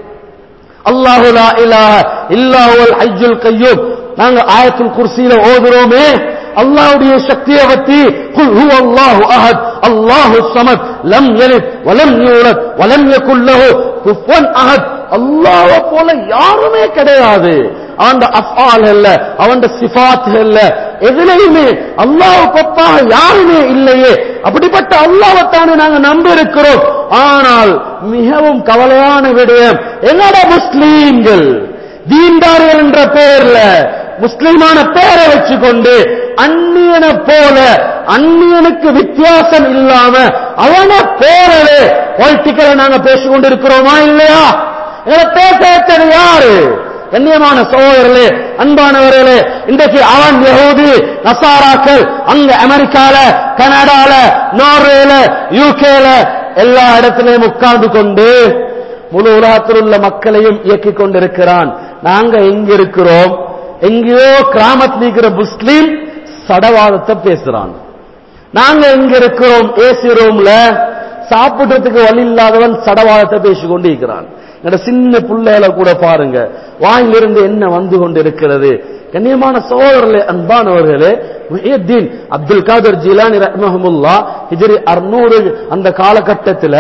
அல்லாஹு லா இலாஹ இல்லாஹுல் ஹய்யுல் கய்யூம் நாங்க ஆயத்துல் குர்சியில ஓதுறோமே அல்லாஹ்வுடைய சக்தியை பத்தி குல் ஹுவ அல்லாஹு அஹத் அல்லாஹு ஸமத் லம் யலித் வலம் யூலத் வலம் யகுல் லஹு குஃபுவன் அஹத் அல்லாஹ்வை போல யாருமே கிடையாது அவன் அஃபால் இல்ல அவன் சிஃபாத் இல்ல எதுலையுமே அல்லாஹ் ஒப்பாக யாருமே இல்லையே அப்படிப்பட்ட அல்லாஹ்வைத்தானே நாங்க நம்பி இருக்கிறோம் ஆனால் மிகவும் கவலையான விடயம் என்னோட முஸ்லீம்கள் தீன்தார்கள் என்ற பெயர்ல முஸ்லிமான பேரை வச்சுக்கொண்டு அந்நியனை போல அந்நியனுக்கு வித்தியாசம் இல்லாம அவனை போலவே பொலிட்டிக்கலை நாங்க பேசிக்கொண்டு இருக்கிறோமா இல்லையா இதை பேச வச்சது யாரு கண்ணியமான சகோதரர்களே அன்பானவர்களே இன்றைக்கு அவன் யகூதி நசாராக்கள் அங்க அமெரிக்கால கனடால நார்வேல யூகேல எல்லா இடத்திலையும் உட்கார்ந்து கொண்டு முழு உலகத்தில் உள்ள மக்களையும் இயக்கிக் கொண்டிருக்கிறான் நாங்க எங்க இருக்கிறோம் எங்கேயோ கிராமத்தில் இருக்கிற முஸ்லீம் சடவாதத்தை பேசுறான் நாங்க எங்க இருக்கிறோம் ஏசி ரூம்ல சாப்பிடுறதுக்கு வழி இல்லாதவன் சடவாதத்தை பேசிக் கொண்டு இருக்கிறான் என்னோட சின்ன புள்ளையில கூட பாருங்க வாயிலிருந்து என்ன வந்து கொண்டு இருக்கிறது கண்ணியமான சோழர்களே அன்பானவர்களே முஹியத்தீன் அப்துல் காதர் ஜிலானி ரஹ்மஹமுல்லா ஹிஜ்ரி அறுநூறு அந்த காலகட்டத்தில்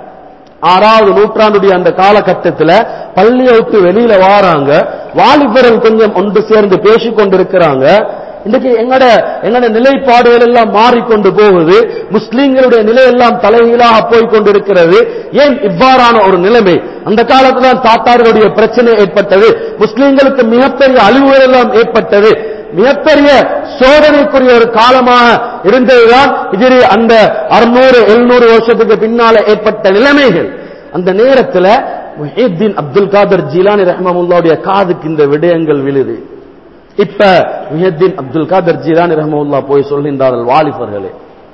ஆறாவது நூற்றாண்டுடைய அந்த காலகட்டத்தில் பள்ளியை விட்டு வெளியில வாராங்க வாலிபர்கள் கொஞ்சம் ஒன்று சேர்ந்து பேசிக் கொண்டிருக்கிறாங்க இன்னைக்கு எங்கட எங்கட நிலைப்பாடுகள் எல்லாம் மாறிக்கொண்டு போகுது முஸ்லீம்களுடைய நிலை எல்லாம் தலைகீழாக போய் கொண்டிருக்கிறது ஏன் இவ்வாறான ஒரு நிலைமை அந்த காலத்துல தான் தாத்தார்களுடைய பிரச்சனை ஏற்பட்டது முஸ்லீம்களுக்கு மிகப்பெரிய அழிவுகள் எல்லாம் ஏற்பட்டது மிகப்பெரிய சோதனைக்குரிய ஒரு காலமாக இருந்ததுதான் இதிரி அந்த அறுநூறு எழுநூறு வருஷத்துக்கு பின்னால ஏற்பட்ட நிலைமைகள் அந்த நேரத்தில் முஹித்தீன் அப்துல் காதர் ஜீலானி ரஹ்மமுல்லாவுடைய காதுக்கு இந்த விடயங்கள் விழுது இப்ப முஹித்தீன் அப்துல் காதர் ஜீலானி ரஹ்மமுல்லா போய் சொல்கின்றார்கள் வாலிபர்களே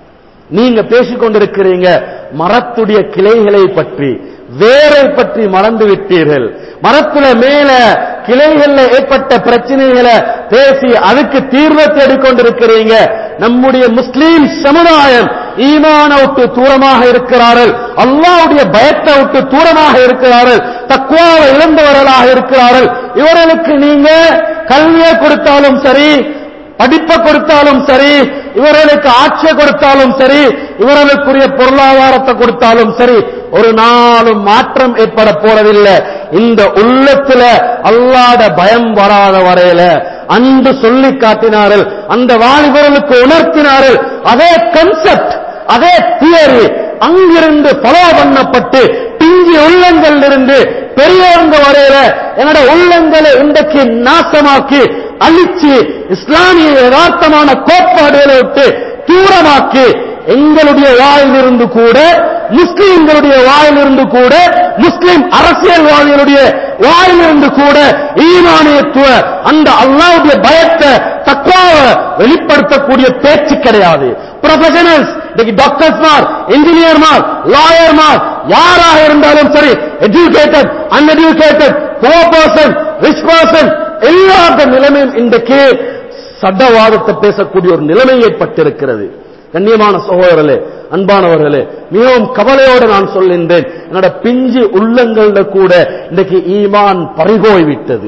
நீங்க பேசிக் கொண்டிருக்கிறீங்க மரத்துடைய கிளைகளை பற்றி வேரை பற்றி மறந்து விட்டீர்கள் மரத்துல மேல கிளைகள்ல ஏற்பட்ட பிரச்சனைகளை பேசி அதுக்கு தீர்வை தேடிக்கொண்டிருக்கிறீங்க நம்முடைய முஸ்லீம் சமுதாயம் ஈமான விட்டு தூரமாக இருக்கிறார்கள் அல்லாவுடைய பயத்தை விட்டு தூரமாக இருக்கிறார்கள் தக்குவாவை இழந்தவர்களாக இருக்கிறார்கள் இவர்களுக்கு நீங்க கல்வியை கொடுத்தாலும் சரி படிப்பை கொடுத்தாலும் சரி இவர்களுக்கு ஆட்சியை கொடுத்தாலும் சரி இவர்களுக்குரிய பொருளாதாரத்தை கொடுத்தாலும் சரி ஒரு நாளும் மாற்றம் ஏற்பட போறதில்லை இந்த உள்ளத்துல அல்லாத பயம் வராத வரையில அன்று சொல்லி காட்டினார்கள் அந்த வாலிபர்களுக்கு உணர்த்தினார்கள் அதே கன்செப்ட் அதே தியரி அங்கிருந்து பலோ பண்ணப்பட்டு பிஞ்சி உள்ளங்கள் இருந்து பெரியவங்க வரையில என்னோட உள்ளங்களை இன்றைக்கு நாசமாக்கி அழிச்சு இஸ்லாமிய யதார்த்தமான கோட்பாடுகளை விட்டு தூரமாக்கி எங்களுடைய வாயிலிருந்து கூட முஸ்லிம்களுடைய வாயிலிருந்து கூட முஸ்லிம் அரசியல்வாதிகளுடைய வாயிலிருந்து கூட ஈமானியத்துவ அந்த அல்லாவுடைய பயத்தை தக்குவாவ வெளிப்படுத்தக்கூடிய பேச்சு கிடையாது ப்ரொஃபஷனல்ஸ் இன்னைக்கு டாக்டர்ஸ்மார் இன்ஜினியர்மார் லாயர்மார் யாராக இருந்தாலும் சரி educated uneducated poor person rich person எல்லாத்த நிலைமையும் இன்றைக்கு சட்டவாதத்தை பேசக்கூடிய ஒரு நிலைமை ஏற்பட்டிருக்கிறது கண்ணியமான சகோதரர்களே அன்பானவர்களே மிகவும் கவலையோடு நான் சொல்கின்றேன் என்னோட பிஞ்சு உள்ளங்கள்ல கூட இன்றைக்கு ஈமான் பறிபோய் விட்டது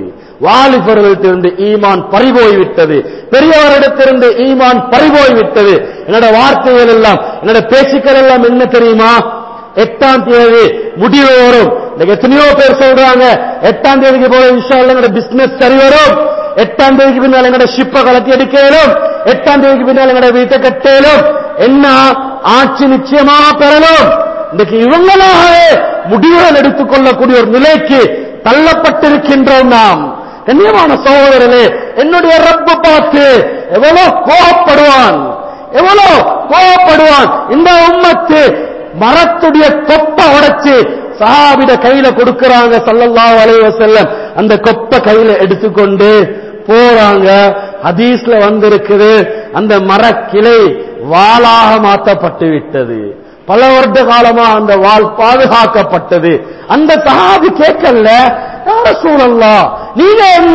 வாலிபர்களிடத்திலிருந்து ஈமான் பறிபோய் விட்டது பெரியவரிடத்திலிருந்து ஈமான் பறிபோய் விட்டது என்னோட வார்த்தைகள் எல்லாம் என்னோட பேச்சுக்கள் எல்லாம் என்ன தெரியுமா எட்டாம் தேதி முடிவு வரும் இன்னைக்கு எத்தனையோ பேர் சொல்றாங்க எட்டாம் தேதிக்கு போல விஷயம் எங்களோட பிசினஸ் சரி வரும் எட்டாம் தேதிக்கு பின்னால் எங்களோட ஷிப்பை கலத்தி எடுக்கலும் எட்டாம் தேதிக்கு பின்னால் எங்களோட வீட்டை கட்டலும் என்ன ஆட்சி நிச்சயமா பெறலும் இன்னைக்கு இவங்களாகவே முடிவுகள் எடுத்துக்கொள்ளக்கூடிய ஒரு நிலைக்கு தள்ளப்பட்டிருக்கின்றோம் நாம் கண்ணியமான சகோதரர்களே என்னுடைய ரப்ப பார்த்து எவ்வளவு கோபப்படுவான் எவ்வளவு கோபப்படுவான் இந்த உம்மத்து மரத்துடைய கொப்பை உடைச்சு சஹாபிட கையில கொடுக்கறாங்க சல்லல்லாஹு அலைஹி வஸல்லம் அந்த கொப்பை கையில எடுத்துக்கொண்டு போறாங்க ஹதீஸ்ல வந்திருக்குது அந்த மரக்கிளை வாளாக மாற்றப்பட்டு விட்டது பல வருட காலமா அந்த வாள் பாதுகாக்கப்பட்டது அந்த சஹாபி கேட்கல யார சூழல்லா நீங்க என்ன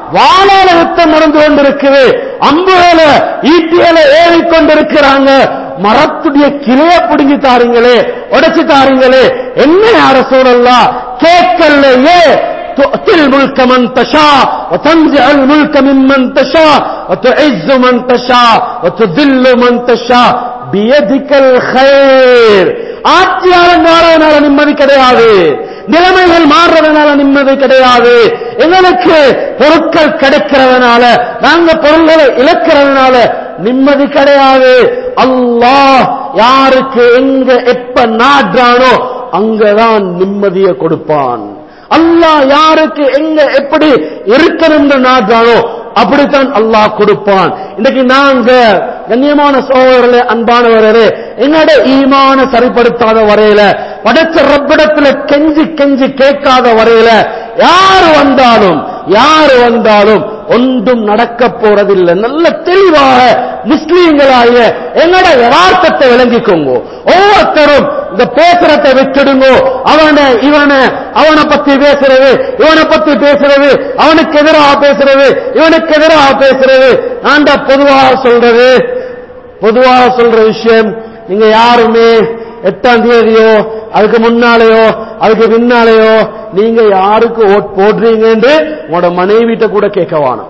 வாழால யுத்தம் நடந்து கொண்டிருக்குது அம்புகள ஈட்டிகளை ஏறிக்கொண்டிருக்கிறாங்க மரத்துடைய கிளைய பிடுங்கி தாருங்களே உடைச்சு தாருங்களே என்ன யார சூழல்லா கேட்கலையே تؤتي الملك من تشاء وتنزع الملك ممن تشاء وتعز من تشاء وتذل من تشاء بيدك الخير ஆட்சியாளன் மாறதுனால நிம்மதி கிடையாது நிலைமைகள் மாறுறதுனால நிம்மதி கிடையாது எங்களுக்கு பொருட்கள் கிடைக்கிறதுனால நாங்க பொருள்களை இழக்கிறதுனால நிம்மதி கிடையாது அல்லாஹ் யாருக்கு எங்க எப்ப நாடுறானோ அங்கதான் நிம்மதியை கொடுப்பான் அல்லாஹ் யாருக்கு எங்க எப்படி இருக்கணும் நாடுறானோ அப்படித்தான் அல்லாஹ் கொடுப்பான் இன்னைக்கு நாங்க கண்ணியமான சோழர்களே அன்பானவர்களே என்னோட ஈமான சரிப்படுத்தாத வரையில படைச்ச ரப்பிடத்துல கெஞ்சி கெஞ்சி கேட்காத வரையில யார் வந்தாலும் யார் வந்தாலும் ஒன்றும் நடக்க போறதில்லை நல்ல தெளிவாக முஸ்லீம்களாய என்னோட யதார்த்தத்தை விளங்கிக்கோங்க ஒவ்வொருத்தரும் இந்த பேசுறதை விட்டுடுங்க அவனை இவனை அவனை பத்தி பேசுறது இவனை பத்தி பேசுறது அவனுக்கு எதிராக பேசுறது இவனுக்கு எதிராக பேசுறது நான் பொதுவாக சொல்றது பொதுவாக சொல்ற விஷயம் நீங்க யாருமே எட்டாம் தேதியோ அதுக்கு முன்னாலேயோ அதுக்கு பின்னாலேயோ நீங்க யாருக்கு ஓட் போடுறீங்கன்னு உங்களோட மனைவிட்ட கூட கேட்க வேணாம்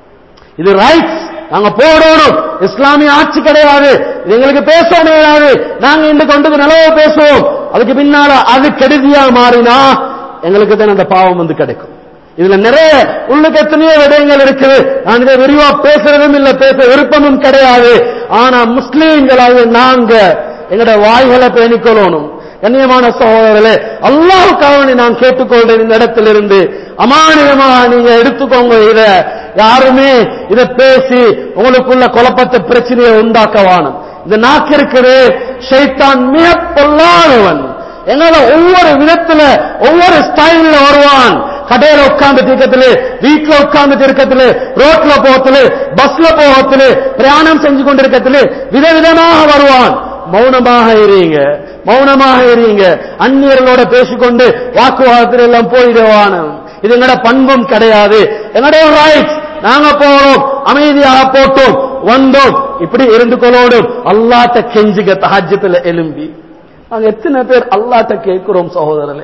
இது ரைட்ஸ் நாங்க போடணும் இஸ்லாமிய ஆட்சி கிடையாது இது எங்களுக்கு பேச முடியாது நாங்க இந்த கொண்டு நிலவ பேசுவோம் அதுக்கு பின்னால அது கெடுதியா மாறினா எங்களுக்கு தான் அந்த பாவம் வந்து கிடைக்கும் இதுல நிறைய உள்ளுக்கு எத்தனையோ விடயங்கள் இருக்குது நான் இதை விரிவா பேசுறதும் இல்ல பேச விருப்பமும் கிடையாது ஆனா முஸ்லீம்களாக நாங்க எங்களோட வாய்களை பேணிக்கொள்ளணும் கண்ணியமான சகோதரர்களே அல்லாவுக்காக நான் கேட்டுக்கொள்றேன் இந்த இடத்திலிருந்து அமானியமாக நீங்க எடுத்துக்கோங்க இத யாருமே இத பேசி உங்களுக்குள்ள குழப்பத்தை பிரச்சனையை உண்டாக்க வாணும் இந்த நாக்கு இருக்குது ஷைத்தான் மிக பொல்லாதவன் என்னால ஒவ்வொரு விதத்துல ஒவ்வொரு ஸ்டைல்ல வருவான் கடையில உட்கார்ந்து இருக்கத்துல வீட்டுல உட்கார்ந்து இருக்கத்துல ரோட்ல போகத்துல பஸ்ல போகத்துல பிரயாணம் செஞ்சு கொண்டிருக்கத்துல விதவிதமாக வருவான் மௌனமாக இருங்க மௌனமாக இருங்க அந்நியர்களோட பேசிக்கொண்டு வாக்குவாதத்தில் எல்லாம் போயிடுவான இது எங்கட பண்பும் கிடையாது எங்களுடைய ரைட்ஸ் நாங்க போறோம் அமைதியாக போட்டோம் வந்தோம் இப்படி இருந்து கொள்ளோடும் அல்லாட்ட கெஞ்சுக தஹஜத்துல எலும்பி நாங்க எத்தனை பேர் அல்லாட்ட கேட்கிறோம் சகோதரர்களே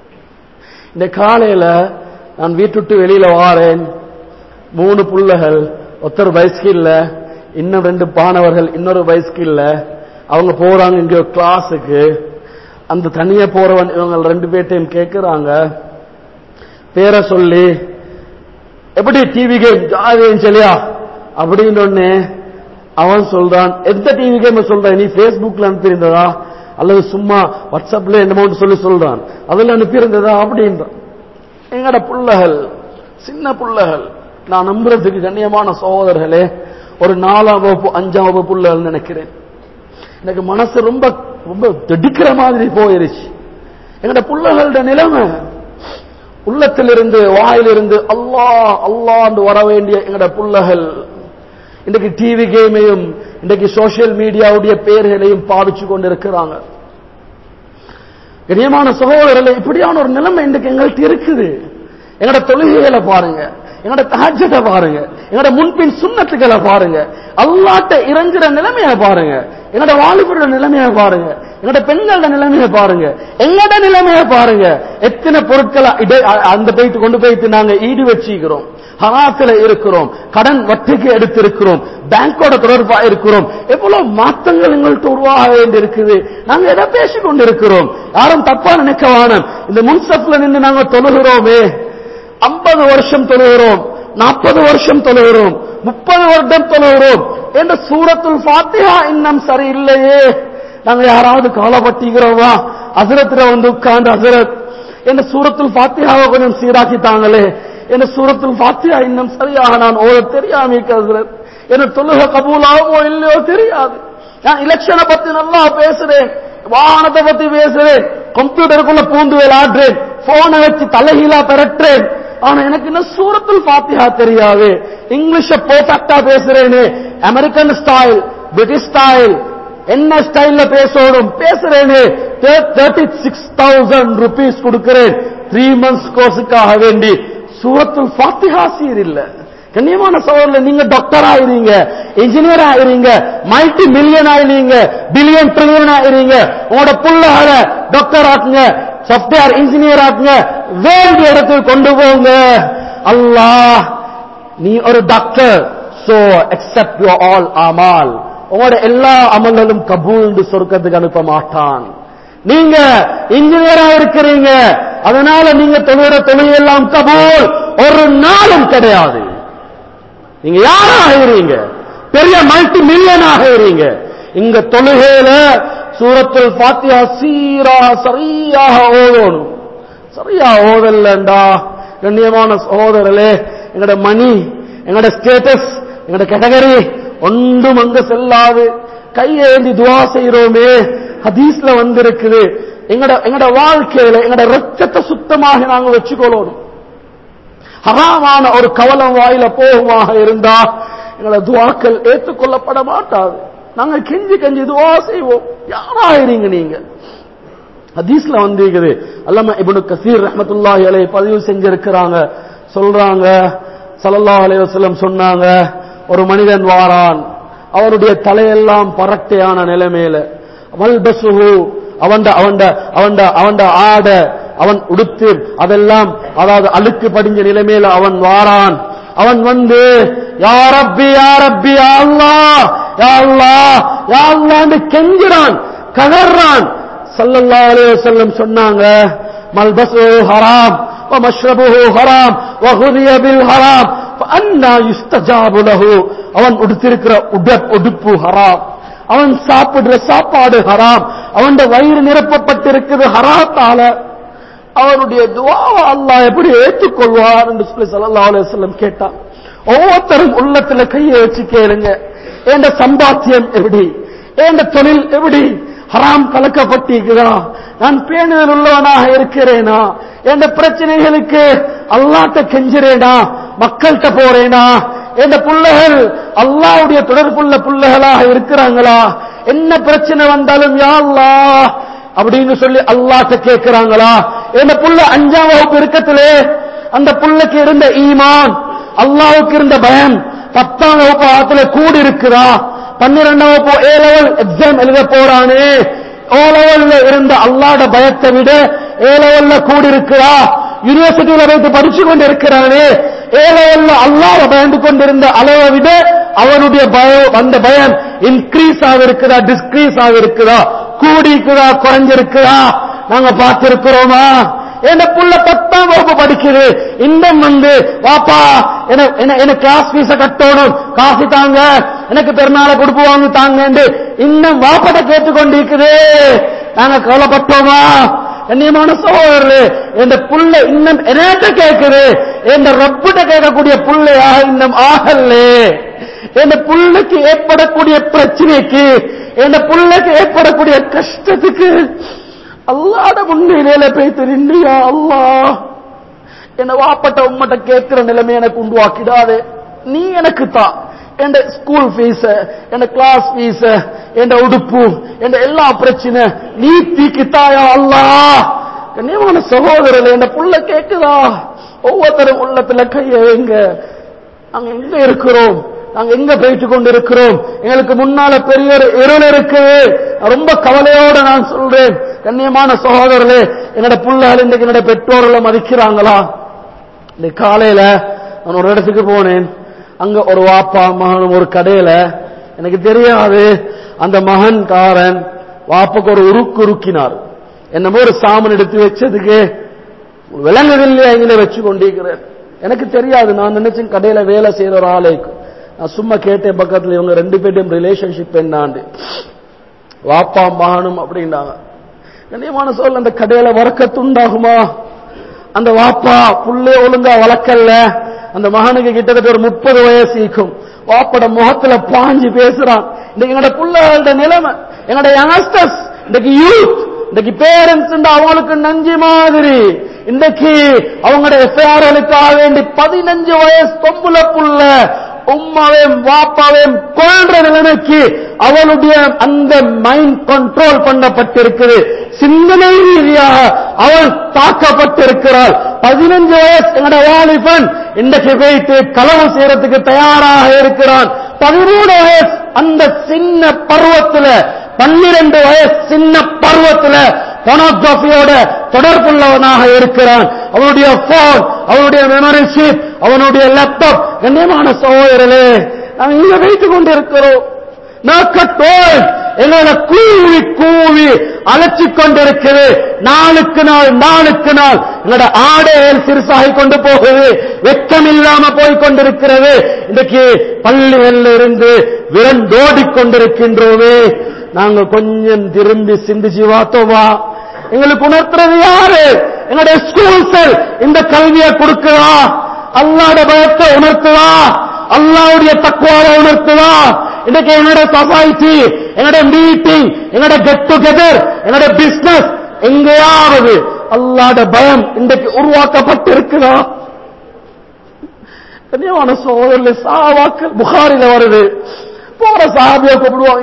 இந்த காலையில நான் வீட்டுட்டு வெளியில வாரேன் மூணு புள்ளைகள் ஒருத்தர் பைஸ்கில்ல இன்னும் ரெண்டு பானவர்கள் இன்னொரு பைஸ்கில்ல அவங்க போறாங்க இங்க கிளாஸுக்கு அந்த தனியா போறவன் இவங்க ரெண்டு பேர்ட்டையும் கேட்கிறாங்க பேரை சொல்லி எப்படி டிவி கேம் ஜாலியும் சரியா அப்படின்னு ஒண்ணு அவன் சொல்றான் எந்த டிவி கேம் சொல்றான் நீ பேஸ்புக்ல அனுப்பியிருந்ததா அல்லது சும்மா வாட்ஸ்அப்ல என்னமோ சொல்லி சொல்றான் அதுல அனுப்பியிருந்ததா அப்படின்றான் எங்கட புள்ளகள் சின்ன புள்ளகள் நான் நம்புறதுக்கு கண்ணியமான சகோதரர்களே ஒரு நாலாம் வகுப்பு அஞ்சாம் வகுப்பு புள்ளகள் நினைக்கிறேன் எனக்கு மனசு ரொம்ப ரொம்ப திடுக்கிற மாதிரி போயிருச்சு எங்கட புள்ளகளோட நிலைமை உள்ளத்திலிருந்து வாயிலிருந்து அல்லாஹ் அல்லாண்டு வர வேண்டிய எங்கட புள்ளகள் இன்றைக்கு டிவி கேமையும் இன்றைக்கு சோசியல் மீடியாவுடைய பெயர்களையும் பாவிச்சு கொண்டிருக்கிறாங்க கண்ணியமான சகோதரர்கள் இப்படியான ஒரு நிலைமை இன்றைக்கு எங்கள்கிட்ட இருக்குது எங்கட தொழுகைகளை பாருங்க எங்களோட தஹஜ்ஜத பாருங்க எங்களோட முன்பின் சுண்ணத்துக்களை பாருங்க அல்லாட்ட இறங்குற நிலைமைய பாருங்க என்னோட வாலிபரோட நிலைமைய பாருங்க என்னோட பெண்களோட நிலைமைய பாருங்க எங்களோட நிலைமைய பாருங்க எத்தனை பொருட்களை இடை- அ- அந்த போயிட்டு கொண்டு போயிட்டு நாங்க ஈடு வச்சுக்கிறோம் ஹராத்துல இருக்கிறோம் கடன் வட்டிக்கு எடுத்திருக்கிறோம் பேங்கோட தொடர்பா இருக்கிறோம் எவ்வளவு மாற்றங்கள் எங்கள்கிட்ட உருவாக வேண்டி இருக்குது நாங்க எதை பேசிக் கொண்டிருக்கிறோம் யாரும் தப்பா நினைக்க வேணாம் இந்த முன்சப்ல நின்று நாங்க தொழுகிறோமே ஐம்பது வருஷம் தொழுகிறோம் நாற்பது வருஷம் தொழுகிறோம் முப்பது வருடம் தொழுகிறோம் என்ற சூரத்துல் ஃபாத்திஹா இன்னும் சரியில்லையே நாங்க யாராவது காலப்பட்டிக்கிறோமா அசரத்துல வந்து உட்கார்ந்து அசரத் என்ன சூரத்துல் ஃபாத்திஹாவை கொஞ்சம் சீராக்கித்தாங்களே என்ன சூரத்துல் ஃபாத்திஹா இன்னும் சரியாக நான் ஓத தெரியாம ஹசரத் என்ன தொழுக கபூலாகுமோ இல்லையோ தெரியாது நான் எலெக்ஷனை பத்தி நல்லா பேசுறேன் வாகனத்தை பத்தி பேசுறேன் கம்ப்யூட்டருக்குள்ள பூந்து விளையாடுறேன் போனை வச்சு தலைகீழா பெறற்றேன் ஆனா எனக்கு இன்னும் சூரத்துல் ஃபாத்திஹா தெரியாது இங்கிலீஷ பெர்ஃபெக்டா பேசுறேனே அமெரிக்கன் ஸ்டைல் பிரிட்டிஷ் ஸ்டைல் என்ன ஸ்டைல்ல பேசணும் பேசுறேனே தேர்ட்டி சிக்ஸ் தௌசண்ட் ருபீஸ் கொடுக்கிறேன் த்ரீ மந்த்ஸ் கோர்ஸுக்காக வேண்டி சூரத்துல் ஃபாத்திஹா சீர் இல்ல கண்ணியமான சோழர்ல நீங்க டாக்டர் ஆயிருங்க இன்ஜினியர் ஆயிருங்க மல்டி மில்லியன் ஆயிருங்க பில்லியன் ட்ரில்லியன் ஆயிருங்க உங்களோட புள்ளகளை டாக்டர் ஆக்குங்க சாஃப்ட்வேர் இன்ஜினியர் ஆக்குங்க வேண்டிய இடத்துக்கு கொண்டு போங்க அல்லாஹ் நீ ஒரு doctor so accept your all அமால் உங்களோட எல்லா அமல்களும் கபூல் சொர்க்கத்துக்கு அனுப்ப மாட்டான் நீங்க இன்ஜினியரா இருக்கிறீங்க அதனால நீங்க தொழுகிற தொழிலெல்லாம் கபூல் ஒரு நாளும் கிடையாது நீங்க யாரா ஆகிறீங்க பெரிய மல்டி மில்லியன் ஆகிறீங்க இங்க தொழுகையில சூரத்துல் ஃபாத்திஹா சீராக சரியாக ஓதணும் சரியா ஓதல்லண்டா கண்ணியமான சகோதரர்களே எங்கட மணி எங்கட ஸ்டேட்டஸ் எங்கட கேட்டகரி ஒன்றும் அங்க செல்லாது கையேந்தி துவா செய்யறோமே ஹதீஸ்ல வந்திருக்குது எங்கட எங்கட வாழ்க்கையில எங்கட ரத்தத்தை சுத்தமாக நாங்க வச்சுக்கொள்ளணும் ஹராமான ஒரு கவலம் வாயில போகுமாக இருந்தா எங்களோட துவாக்கள் ஏற்றுக்கொள்ளப்பட மாட்டாது நாங்க கெஞ்சி கெஞ்சி துவா செய்வோம் யாராயிருங்க நீங்க ஹதீஸ்ல வந்திருக்குது அல்லாம இப்னு கசீர் ரஹ்மத்துல்லாஹி அலைஹி பதிவு செஞ்சிருக்கிறாங்க சொல்றாங்க ஸல்லல்லாஹு அலைஹி வஸல்லம் சொன்னாங்க ஒரு மனிதன் வாரான் அவனுடைய தலையெல்லாம் பரட்டையான நிலைமையில வல்பசுஹு அவண்ட அவண்ட அவண்ட அவண்ட ஆட அவன் உடுத்து அதெல்லாம் அதாவது அழுக்கு படிஞ்ச நிலைமையில அவன் வாரான் அவன் வந்து யா ரப்பி யா ரப்பி யா அல்லாஹ் யா அல்லாஹ் யா அல்லாஹ்னு கெஞ்சுறான் கதறான் ஸல்லல்லாஹு அலைஹி வஸல்லம் சொன்னாங்க மல்பஸு ஹராம் ومشربه حرام وغذي بالحرام فأنا يستجاب له அவன் உடுத்திருக்கிற உட உடுப்பு ஹராம் அவன் சாப்பிடுற சாப்பாடு ஹராம் அவன் வயிறு நிரப்பப்பட்டிருக்கிறது ஹராத்தால அவருடைய துவாவை அல்லாஹ் எப்படி ஏற்றுக்கொள்வார் என்று சொல்லி ஸல்லல்லாஹு அலைஹி வஸல்லம் கேட்டான் ஒவ்வொருத்தரும் உள்ளத்துல கையை வச்சு கேளுங்க என்ற சம்பாத்தியம் எப்படி என்ற தொழில் எப்படி ஹராம் கலக்கப்பட்டிருக்கிறா நான் பேணுதல் உள்ளவனாக இருக்கிறேனா என்ற பிரச்சனைகளுக்கு அல்லாட்ட கெஞ்சுறேனா மக்கள்கிட்ட போறேனா என்ற பிள்ளைகள் அல்லாவுடைய தொடர்புள்ள பிள்ளைகளாக இருக்கிறாங்களா என்ன பிரச்சனை வந்தாலும் யா அல்லாஹ் அப்படின்னு சொல்லி அல்லாட்ட கேட்கிறாங்களா என்ற புள்ள அஞ்சாம் வகுப்பு இருக்கத்திலே அந்த புள்ளைக்கு இருந்த ஈமான் அல்லாவுக்கு இருந்த பயம் பத்தாம் வகுப்பு ஆத்துல கூடி இருக்குதா பன்னிரெண்டாம் வகுப்பு ஏ லெவல் எக்ஸாம் எழுத போறானே ஓ லெவல்ல இருந்த அல்லாட பயத்தை விட ஏ லெவல்ல கூடி இருக்குதா யூனிவர்சிட்டியில வைத்து படிச்சு கொண்டு இருக்கிறானே ஏ லெவல்ல அல்லாஹ் பயந்து கொண்டிருந்த அளவை விட அவனுடைய பயம் அந்த பயம் இன்க்ரீஸ் ஆக இருக்குதா டிஸ்கிரீஸ் ஆக இருக்குதா கூடிக்குதா குறைஞ்சிருக்குதா நாங்க பார்த்திருக்கிறோமா என்ன புள்ள பத்தாம் வகுப்பு படிக்குது இன்னும் வந்து வாப்பா என- என- எனக்கு கிளாஸ் ஃபீஸ கட்டணும் காசு தாங்க எனக்கு பெருநாளை கொடுப்பு வாங்கி தாங்க இன்னும் வாப்பட்ட கேட்டுக்கொண்டிருக்குது நாங்க கவலைப்பட்டோமா கண்ணியமான சகோதரர் என்ற புள்ள இன்னும் என்னட்ட கேட்குது என்ற ரப்பிட்ட கேட்கக்கூடிய புள்ளையா இன்னும் ஆகல்லே என் புள்ளைக்கு ஏற்படக்கூடிய பிரச்சனைக்கு என் புள்ளைக்கு ஏற்படக்கூடிய கஷ்டத்துக்கு அல்லாட முன்னிலையில போய் தெரியா அல்லாஹ் என்ன வாப்பட்ட உம்மட்ட கேட்கிற நிலைமை எனக்கு உண்டுவாக்கிடாதே நீ எனக்கு தான் என் ஸ்கூல் ஃபீஸ் என் கிளாஸ் ஃபீஸ் என் உடுப்பு என் எல்லா பிரச்சனை நீ தீக்கித்தாயா அல்லாஹ் கண்ணியமான சகோதரர் என் புள்ள கேக்குதா ஒவ்வொருத்தரும் உள்ளத்துல கைய வைங்க நாங்க எங்க இருக்கிறோம் நாங்க எங்க போயிட்டு கொண்டு இருக்கிறோம் எங்களுக்கு முன்னால பெரிய ஒரு இருள் இருக்கு ரொம்ப கவலையோட நான் சொல்றேன் கண்ணியமான சகோதரர்களே என்னோட புள்ளால் இன்னைக்கு என்னோட பெற்றோர்களை மதிக்கிறாங்களா இந்த காலையில நான் ஒரு இடத்துக்கு போனேன் அங்க ஒரு வாப்பா மகனும் ஒரு கடையில எனக்கு தெரியாது அந்த மகன்காரன் வாப்புக்கு ஒரு உருக்கு உருக்கினார் என்னமோ ஒரு சாமன் எடுத்து வச்சதுக்கு விலங்குகள்ல எங்கே வச்சு கொண்டிருக்கிறேன் எனக்கு தெரியாது நான் நினைச்சேன் கடையில வேலை செய்யற ஒரு ஆளைக்கு நான் சும்மா கேட்டேன் பக்கத்துல இவங்க ரெண்டு பேரும் ரிலேஷன்ஷிப் என்னாண்டு வாப்பா மகனும் அப்படின்னாங்க கண்ணியமான சோழல் அந்த கடையில வரக்கத்துண்டாகுமா அந்த வாப்பா புள்ளே ஒழுங்கா வளர்க்கல அந்த மகனுக்கு கிட்டத்தட்ட ஒரு முப்பது வயசு இருக்கும் வாப்பட முகத்துல பாஞ்சு பேசுறான் இன்னைக்கு என்னோட புள்ளகளோட நிலைமை என்னோட யங்ஸ்டர்ஸ் இன்னைக்கு யூத் இன்னைக்கு பேரண்ட்ஸ் அவங்களுக்கு நஞ்சு மாதிரி இன்னைக்கு அவங்களோட எஃப்ஐஆர்களுக்காக வேண்டி பதினஞ்சு வயசு பொம்புல புள்ள உம்மாவையும் வாப்பாவையும் கொள்ற நிலைமைக்கு அவளுடைய அந்த மைண்ட் கண்ட்ரோல் பண்ணப்பட்டிருக்குது சிந்தனை ரீதியாக அவள் தாக்கப்பட்டிருக்கிறாள் பதினஞ்சு வயசு என்னோட வாலிபன் இன்றைக்கு போயிட்டு களவு செய்யறதுக்கு தயாராக இருக்கிறான் பதிமூணு வயசு அந்த சின்ன பருவத்துல பன்னிரண்டு வயசு சின்ன பருவத்துல போனோகிராபியோட தொடர்புள்ளவனாக இருக்கிறான் அவனுடைய போன் அவனுடைய மெமரி ஷீட் அவனுடைய லேப்டாப் கண்ணியமான சகோதரர்களே நாம் இங்க வைத்துக் கொண்டிருக்கிறோம் நாக்கட்டோல் எங்களை கூவி கூவி அழைச்சி கொண்டிருக்கிறது நாளுக்கு நாள் நாளுக்கு நாள் எங்களோட ஆடைகள் சிறுசாகி கொண்டு போகுது வெக்கம் இல்லாம போய் கொண்டிருக்கிறது இன்றைக்கு பள்ளிகள்ல இருந்து விரண்டோடி கொண்டிருக்கின்றோமே நாங்க கொஞ்சம் திரும்பி சிந்திச்சு பார்த்தோமா எங்களுக்கு உணர்த்துறது யாரு எங்களுடைய ஸ்கூல்ஸ் இந்த கல்வியை கொடுக்குதா அல்லாட பயத்தை உணர்த்துதா அல்லாவுடைய தக்குவாவை உணர்த்துதா இன்னைக்கு என்னோட சொசைட்டி என்னோட மீட்டிங் என்னோட கெட் டுகெதர் என்னோட பிசினஸ் எங்கேயாவது அல்லாட பயம் இன்றைக்கு உருவாக்கப்பட்டிருக்குதா கண்ணியமான சோதரில் சாவாக்கள் புகாரில வருது போற சாபிய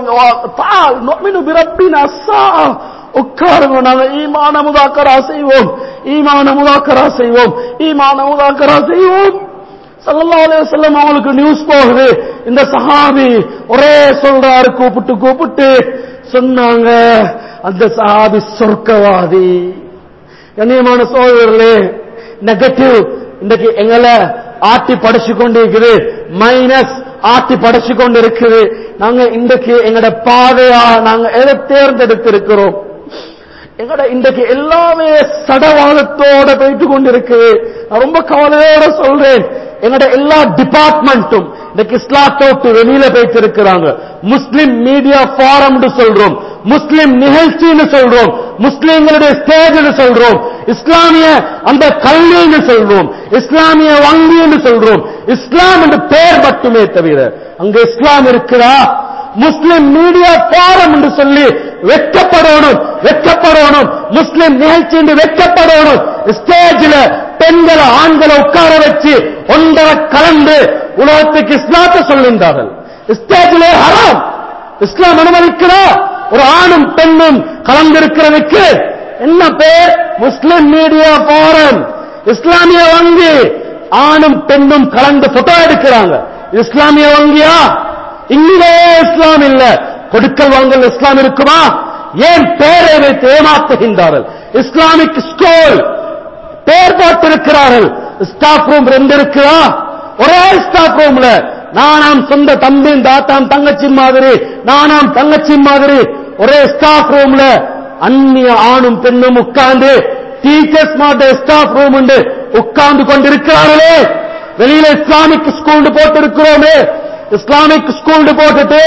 கூப்பிடுவாங்க உட்காருங்க நாங்க ஈமான முதாக்கரா செய்வோம் ஈமான முதாக்கரா செய்வோம் ஈமான முதாக்கரா செய்வோம் சல்லல்லாஹு அலைஹி வஸல்லம் அவங்களுக்கு நியூஸ் போகுது இந்த சஹாபி ஒரே சொல்றாரு கூப்பிட்டு கூப்பிட்டு சொன்னாங்க அந்த சஹாபி சொர்க்கவாதி கண்ணியமான சோதரர்களே நெகட்டிவ் இன்றைக்கு எங்களை ஆட்டி படைச்சு கொண்டு இருக்குது மைனஸ் ஆட்டி படைச்சு கொண்டு இருக்குது நாங்க இன்றைக்கு எங்களோட பாதையா நாங்க எதை தேர்ந்தெடுத்திருக்கிறோம் எங்கட இன்றைக்கு எல்லாமே சடவாதத்தோட போயிட்டு கொண்டிருக்கு நான் ரொம்ப கவலையோட சொல்றேன் எங்கட எல்லா டிபார்ட்மெண்ட்டும் இன்னைக்கு இஸ்லாத்தை விட்டு வெளியில போயிட்டு இருக்கிறாங்க முஸ்லிம் மீடியா ஃபாரம் சொல்றோம் முஸ்லிம் நிகழ்ச்சின்னு சொல்றோம் முஸ்லிம்களுடைய ஸ்டேஜ்னு சொல்றோம் இஸ்லாமிய அந்த கல்வின்னு சொல்றோம் இஸ்லாமிய வங்கின்னு சொல்றோம் இஸ்லாம் என்று பெயர் மட்டுமே தவிர அங்க இஸ்லாம் இருக்கிறா முஸ்லிம் மீடியா ஃபாரம் என்று சொல்லி வெட்கப்படணும் வெட்கப்படணும் முஸ்லிம் நிகழ்ச்சி என்று வெட்கப்படணும் ஸ்டேஜில் பெண்களை ஆண்களை உட்கார வச்சு ஒன்றரை கலந்து உலகத்துக்கு இஸ்லாத்தை சொல்கின்றார்கள் ஸ்டேஜிலே ஹராம் இஸ்லாம் அனுமதிக்கிறா ஒரு ஆணும் பெண்ணும் கலந்திருக்கிறதுக்கு என்ன பேர் முஸ்லிம் மீடியா ஃபாரம் இஸ்லாமிய வங்கி ஆணும் பெண்ணும் கலந்து போட்டோ எடுக்கிறாங்க இஸ்லாமிய வங்கியா இங்கே இஸ்லாம் இல்ல கொடுக்கல் வாங்கல் இஸ்லாம் இருக்குமா ஏன் பேரை வைத்து ஏமாத்துகின்றார்கள் இஸ்லாமிக் ஸ்கூல் பேர் போட்டிருக்கிறார்கள் ஸ்டாஃப் ரூம் ரெண்டு இருக்குதா ஒரே ஸ்டாஃப் ரூம்ல நானாம் சொந்த தம்பியும் தாத்தாம் தங்கச்சி மாதிரி நானாம் தங்கச்சி மாதிரி ஒரே ஸ்டாஃப் ரூம்ல அந்நிய ஆணும் பெண்ணும் உட்கார்ந்து டீச்சர்ஸ் மாட்ட ஸ்டாஃப் ரூம் உண்டு உட்கார்ந்து கொண்டிருக்கிறார்களே வெளியில இஸ்லாமிக் ஸ்கூல் போட்டிருக்கிறோமே இஸ்லாமிக் ஸ்கூல் போட்டுட்டு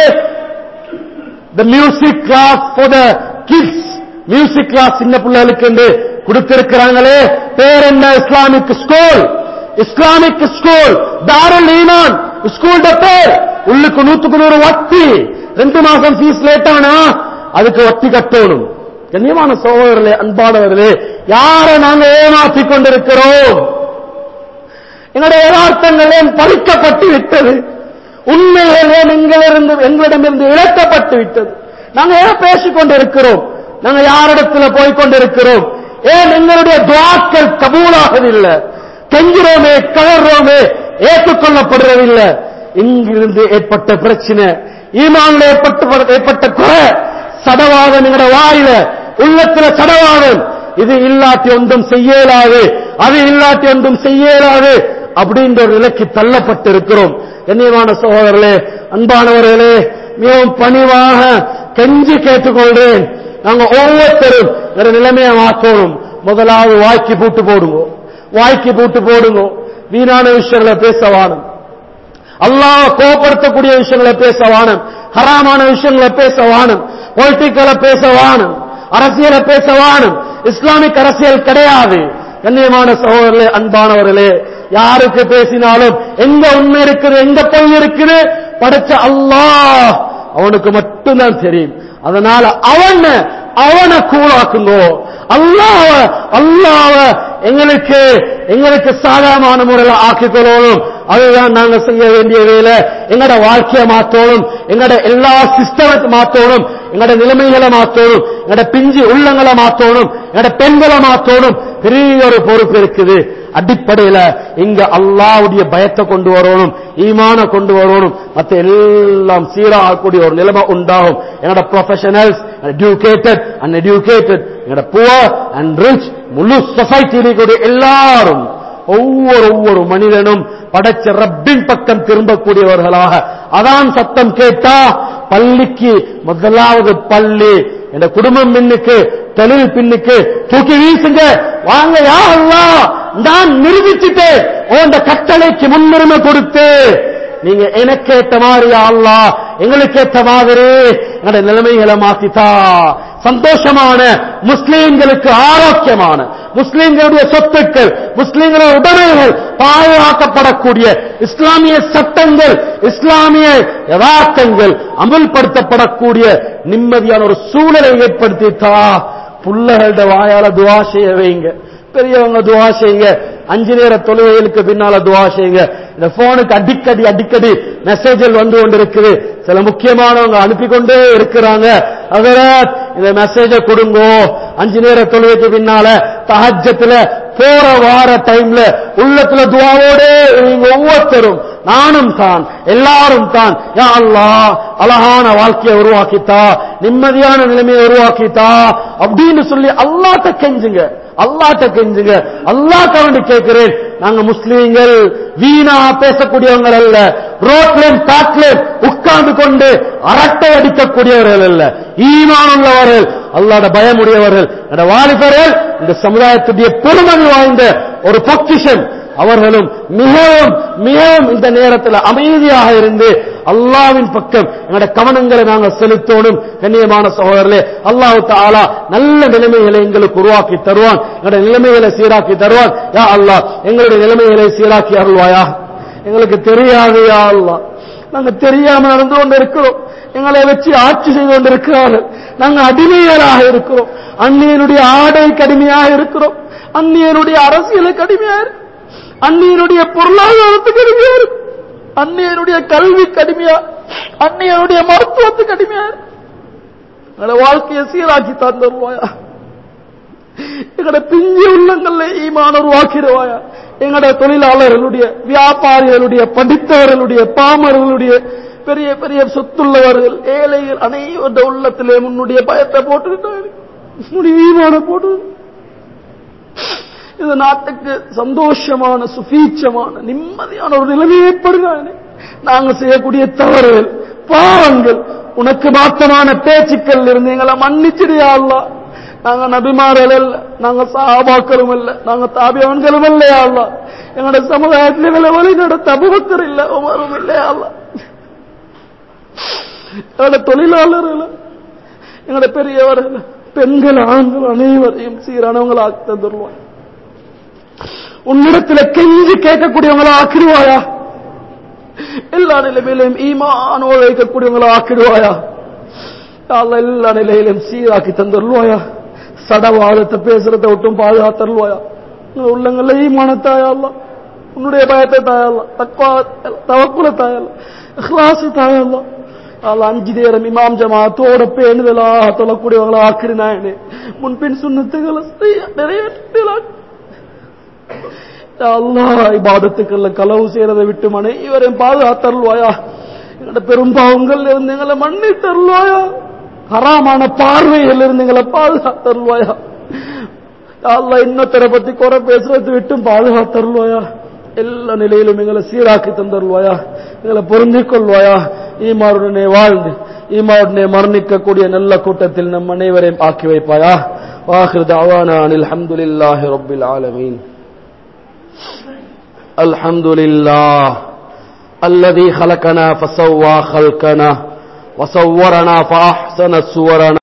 the music class for the kids music class சின்ன பிள்ளைகளுக்கு என்று கொடுத்திருக்கிறாங்களே பேர் என்ன இஸ்லாமிக் ஸ்கூல் இஸ்லாமிக் ஸ்கூல் தாருல் ஈமான் ஸ்கூல் பேர் உள்ளுக்கு நூத்துக்கு நூறு வட்டி ரெண்டு மாசம் ஃபீஸ் லேட் ஆனா அதுக்கு வட்டி கட்டணும் கண்ணியமான சோதரர்களே அன்பானவர்களே யாரை நாங்க ஏமாற்றிக் கொண்டிருக்கிறோம் என்னுடைய யதார்த்தங்களே பறிக்கப்பட்டு விட்டது உண்மைகளே எங்களிருந்து எங்களிடமிருந்து இழக்கப்பட்டு விட்டது நாங்க ஏன் பேசிக் கொண்டிருக்கிறோம் நாங்க யாரிடத்துல போய் கொண்டிருக்கிறோம் ஏன் எங்களுடைய துவாக்கள் கபூலாகவில்லை கெஞ்சுறோமே கவர்றோமே ஏற்றுக்கொள்ளப்படுறதில்லை இங்கிருந்து ஏற்பட்ட பிரச்சனை ஈமான்ல ஏற்பட்ட ஏற்பட்ட குறை சடவாதம் எங்கட வாயில உள்ளத்துல சடவாதம் இது இல்லாட்டி ஒன்றும் செய்யலாது அது இல்லாட்டி ஒன்றும் செய்யலாது அப்படின்ற ஒரு நிலைக்கு தள்ளப்பட்டு இருக்கிறோம் கண்ணியமான சகோதரர்களே அன்பானவர்களே மிகவும் பணிவாக கெஞ்சி கேட்டுக்கொள்றேன் நாங்க ஒவ்வொருத்தரும் வேற நிலைமையை மாற்றணும் முதலாவது வாய்க்கு பூட்டு போடுங்க வாய்க்கு பூட்டு போடுங்க வீணான விஷயங்களை பேச வாணும் அல்லாஹ் கோபப்படுத்தக்கூடிய விஷயங்களை பேச வாணும் ஹராமான விஷயங்களை பேச வாணும் பொலிட்டிக்கலை பேச வாணும் அரசியலை பேச வாணும் இஸ்லாமிக் அரசியல் கிடையாது கண்ணியமான சகோதரர்களே அன்பானவர்களே யாருக்கு பேசினாலும் எங்க உண்மை இருக்குது எங்க பொய் இருக்குது படைச்ச அல்லாஹ் அவனுக்கு மட்டும்தான் தெரியும் அதனால அவன அவனை கூழாக்குங்கோ அல்லாஹ் அல்லாஹ் எங்களுக்கு எங்களுக்கு சாதகமான முறையில் ஆக்கிக் கொள்ளணும் அதுதான் நாங்க செய்ய வேண்டிய வேலை எங்கட வாழ்க்கையை மாத்தணும் எங்கட எல்லா சிஸ்டமத்தை மாத்தணும் எங்கட நிலைமைகளை மாத்தணும் எங்கட பிஞ்சு உள்ளங்களை மாத்தணும் எங்கட பெண்களை மாத்தணும் பெரிய ஒரு பொறுப்பு இருக்குது அடிப்படையில இங்க அல்லாவுடைய பயத்தை கொண்டு வரணும் ஈமான கொண்டு வரணும் மத்த எல்லாம் சீராகக்கூடிய ஒரு நிலைமை உண்டாகும் என்னோட ப்ரொஃபஷனல்ஸ் எஜுகேட்டட் அண்ட் எஜுகேட்டட் என்னோட புவர் அண்ட் ரிச் முழு சொசைட்டியிலே கூடிய எல்லாரும் ஒவ்வொரு ஒவ்வொரு மனிதனும் படைச்ச ரப்பின் பக்கம் திரும்பக்கூடியவர்களாக அதான் சத்தம் கேட்டா பள்ளிக்கு முதலாவது பள்ளி என் குடும்பம் பின்னுக்கு தொழில் பின்னுக்கு தூக்கி வீசுங்க வாங்க யா அல்லாஹ் நான் நிரூபிச்சுட்டேன் உன் கட்டளைக்கு முன்னுரிமை கொடுத்து நீங்க எனக்கு ஏத்த மாதிரி யா அல்லாஹ் எங்களுக்கு ஏத்த மாதிரி எங்களோட நிலைமைகளை மாத்தித்தா சந்தோஷமான முஸ்லீம்களுக்கு ஆரோக்கியமான முஸ்லீம்களுடைய சொத்துக்கள் முஸ்லீம்களுடைய உடைமைகள் பாதுகாக்கப்படக்கூடிய இஸ்லாமிய சட்டங்கள் இஸ்லாமிய யதார்த்தங்கள் அமல்படுத்தப்படக்கூடிய நிம்மதியான ஒரு சூழலை ஏற்படுத்தித்தா புள்ளகளோட வாயால துவா செய்ய வைங்க பெரியவங்க துவா செய்யுங்க அஞ்சு நேர தொழுகைகளுக்கு பின்னால துவா செய்யுங்க இந்த போனுக்கு அடிக்கடி அடிக்கடி மெசேஜில் வந்து கொண்டிருக்குது சில முக்கியமானவங்க அனுப்பி கொண்டே இருக்கிறாங்க ஹஜரத் இந்த மெசேஜை கொடுங்கோ அஞ்சு நேர தொழுகைக்கு பின்னால தஹஜத்துல போற வார டைம்ல உள்ளத்துல துவாவோட நீங்க ஒவ்வொருத்தரும் நானும் தான் எல்லாரும் தான் யா அல்லாஹ் அழகான வாழ்க்கையை உருவாக்கித்தா நிம்மதியான நிலைமையை உருவாக்கித்தா அப்படின்னு சொல்லி அல்லாட்ட கெஞ்சுங்க அல்லாட்ட கெஞ்சுங்க அல்லாட்ட வேண்டி கேட்கிறேன் நாங்க முஸ்லீம்கள் வீணா பேசக்கூடியவங்க அல்ல ரோட்லேயும் தாட்லேயும் உட்கார்ந்து கொண்டு அரட்டை அடிக்கக்கூடியவர்கள் அல்ல ஈமான் உள்ளவர்கள் அல்லாட பயமுடையவர்கள் இந்த வாலிபர்கள் இந்த சமுதாயத்துடைய பெருமதி வாய்ந்த ஒரு பொக்கிஷன் அவர்களும் மிகவும் மிகவும் இந்த நேரத்தில் அமைதியாக இருந்து அல்லாவின் பக்கம் எங்களோட கவனங்களை நாங்கள் செலுத்தணும் கண்ணியமான சகோதரர்களே அல்லாஹு தாலா நல்ல நிலைமைகளை எங்களுக்கு உருவாக்கி தருவான் எங்களோட நிலைமைகளை சீராக்கி தருவான் யா அல்லாஹ் எங்களுடைய நிலைமைகளை சீராக்கி அருள்வாயா எங்களுக்கு தெரியாது யா அல்லாஹ் நாங்க தெரியாம நடந்து கொண்டு இருக்கிறோம் எங்களை வச்சு ஆட்சி செய்து கொண்டிருக்கிறார்கள் நாங்க அடிமையராக இருக்கிறோம் அந்நியனுடைய ஆடை கடுமையாக இருக்கிறோம் அந்நியனுடைய அரசியலுக்கு அடிமையா இருக்கு அந்நியனுடைய பொருளாதாரத்துக்கு அடிமையா இருக்கு அந்நியனுடைய கல்வி கடுமையா அந்நியனுடைய மருத்துவத்துக்கு அடிமையா இருக்கு எங்களோட வாழ்க்கையை சீராக்கி தந்துருவாயா எங்களோட பிஞ்சு உள்ளங்கள்ல ஈமான உருவாக்கிடுவாயா எங்களோட தொழிலாளர்களுடைய வியாபாரிகளுடைய படித்தவர்களுடைய பாமர்களுடைய பெரிய பெரிய சொத்துள்ளவர்கள் ஏழைகள் அனைவருடைய உள்ளத்திலே முன்னுடைய பயத்தை போட்டுக்கிட்டாரு உன்னுடைய ஈமான போட்டு இது நாட்டுக்கு சந்தோஷமான சுபீட்சமான நிம்மதியான ஒரு நிலைமை ஏற்படுகிறானே நாங்க செய்யக்கூடிய தவறுகள் பாவங்கள் உனக்கு மாத்தமான பேச்சுக்கள் இருந்து எங்களை மன்னிச்சிடியா அல்லா நாங்க நபிமார்கள் அல்ல நாங்க சாபாக்களும் இல்ல நாங்க தாபியவன்களும் இல்லையா அல்ல எங்களோட சமுதாயத்தில் எங்களை வழி நடத்த அபுபக்கர் இல்ல உமரும் இல்லையா அல்ல எங்களோட தொழிலாளர்கள் எங்களோட பெரியவர்கள் பெண்கள் ஆண்கள் அனைவரையும் சீரானவங்களை ஆக்கி தந்துருவாங்க உன்னிடத்தில் கெஞ்சி கேட்கக்கூடியவங்களா ஆக்கிடுவாயா எல்லா நிலைமையிலும் ஈமானோட வைக்கக்கூடியவங்களா ஆக்கிடுவாயா அல்ல எல்லா நிலையிலும் சீராக்கி தந்துருவாயா சடவாதத்தை பேசுறத விட்டும் பாதுகாத்தருவாயா உள்ளங்கள்ல ஈமானத்தாயா அல்ல உன்னுடைய பயத்தை தாயல்ல தக்வா தவக்குல தாயல்ல இஹ்லாசு தாயல்ல அல்ல அஞ்சு நேரம் இமாம் ஜமாத்தோட பேணுதலாக தொழக்கூடியவங்களா ஆக்கிருந்தாயனே முன்பின் சுண்ணத்துகளை நிறைவேற்றலாம் அல்லாஹ் இபாதத்துக்கள்ல களவு செய்யறதை விட்டு அனைவரையும் பாதுகாத்தருள்வாயா எங்களோட பெரும்பாவங்கள் இருந்து எங்களை மன்னித்தருள்வாயா ஹராமான பார்வையில் இருந்து எங்களை பாதுகாத்தருள்வாயா அல்லா இன்னொருத்தரை பத்தி குறை பேசுறது விட்டும் பாதுகாத்தருள்வாயா எல்லா நிலையிலும் எங்களை சீராக்கி தந்தருள்வாயா எங்களை பொருந்திக் கொள்வாயா ஈமாருடனே வாழ்ந்து ஈமாவுடனே மரணிக்கக்கூடிய நல்ல கூட்டத்தில் நம் அனைவரையும் ஆக்கி வைப்பாயா வாஹிர் தாவானா அனில் அல்ஹம்துலில்லாஹி ரப்பில் ஆலமீன் الحمد لله الذي خلقنا فسوى خلقنا وصورنا فأحسن صورنا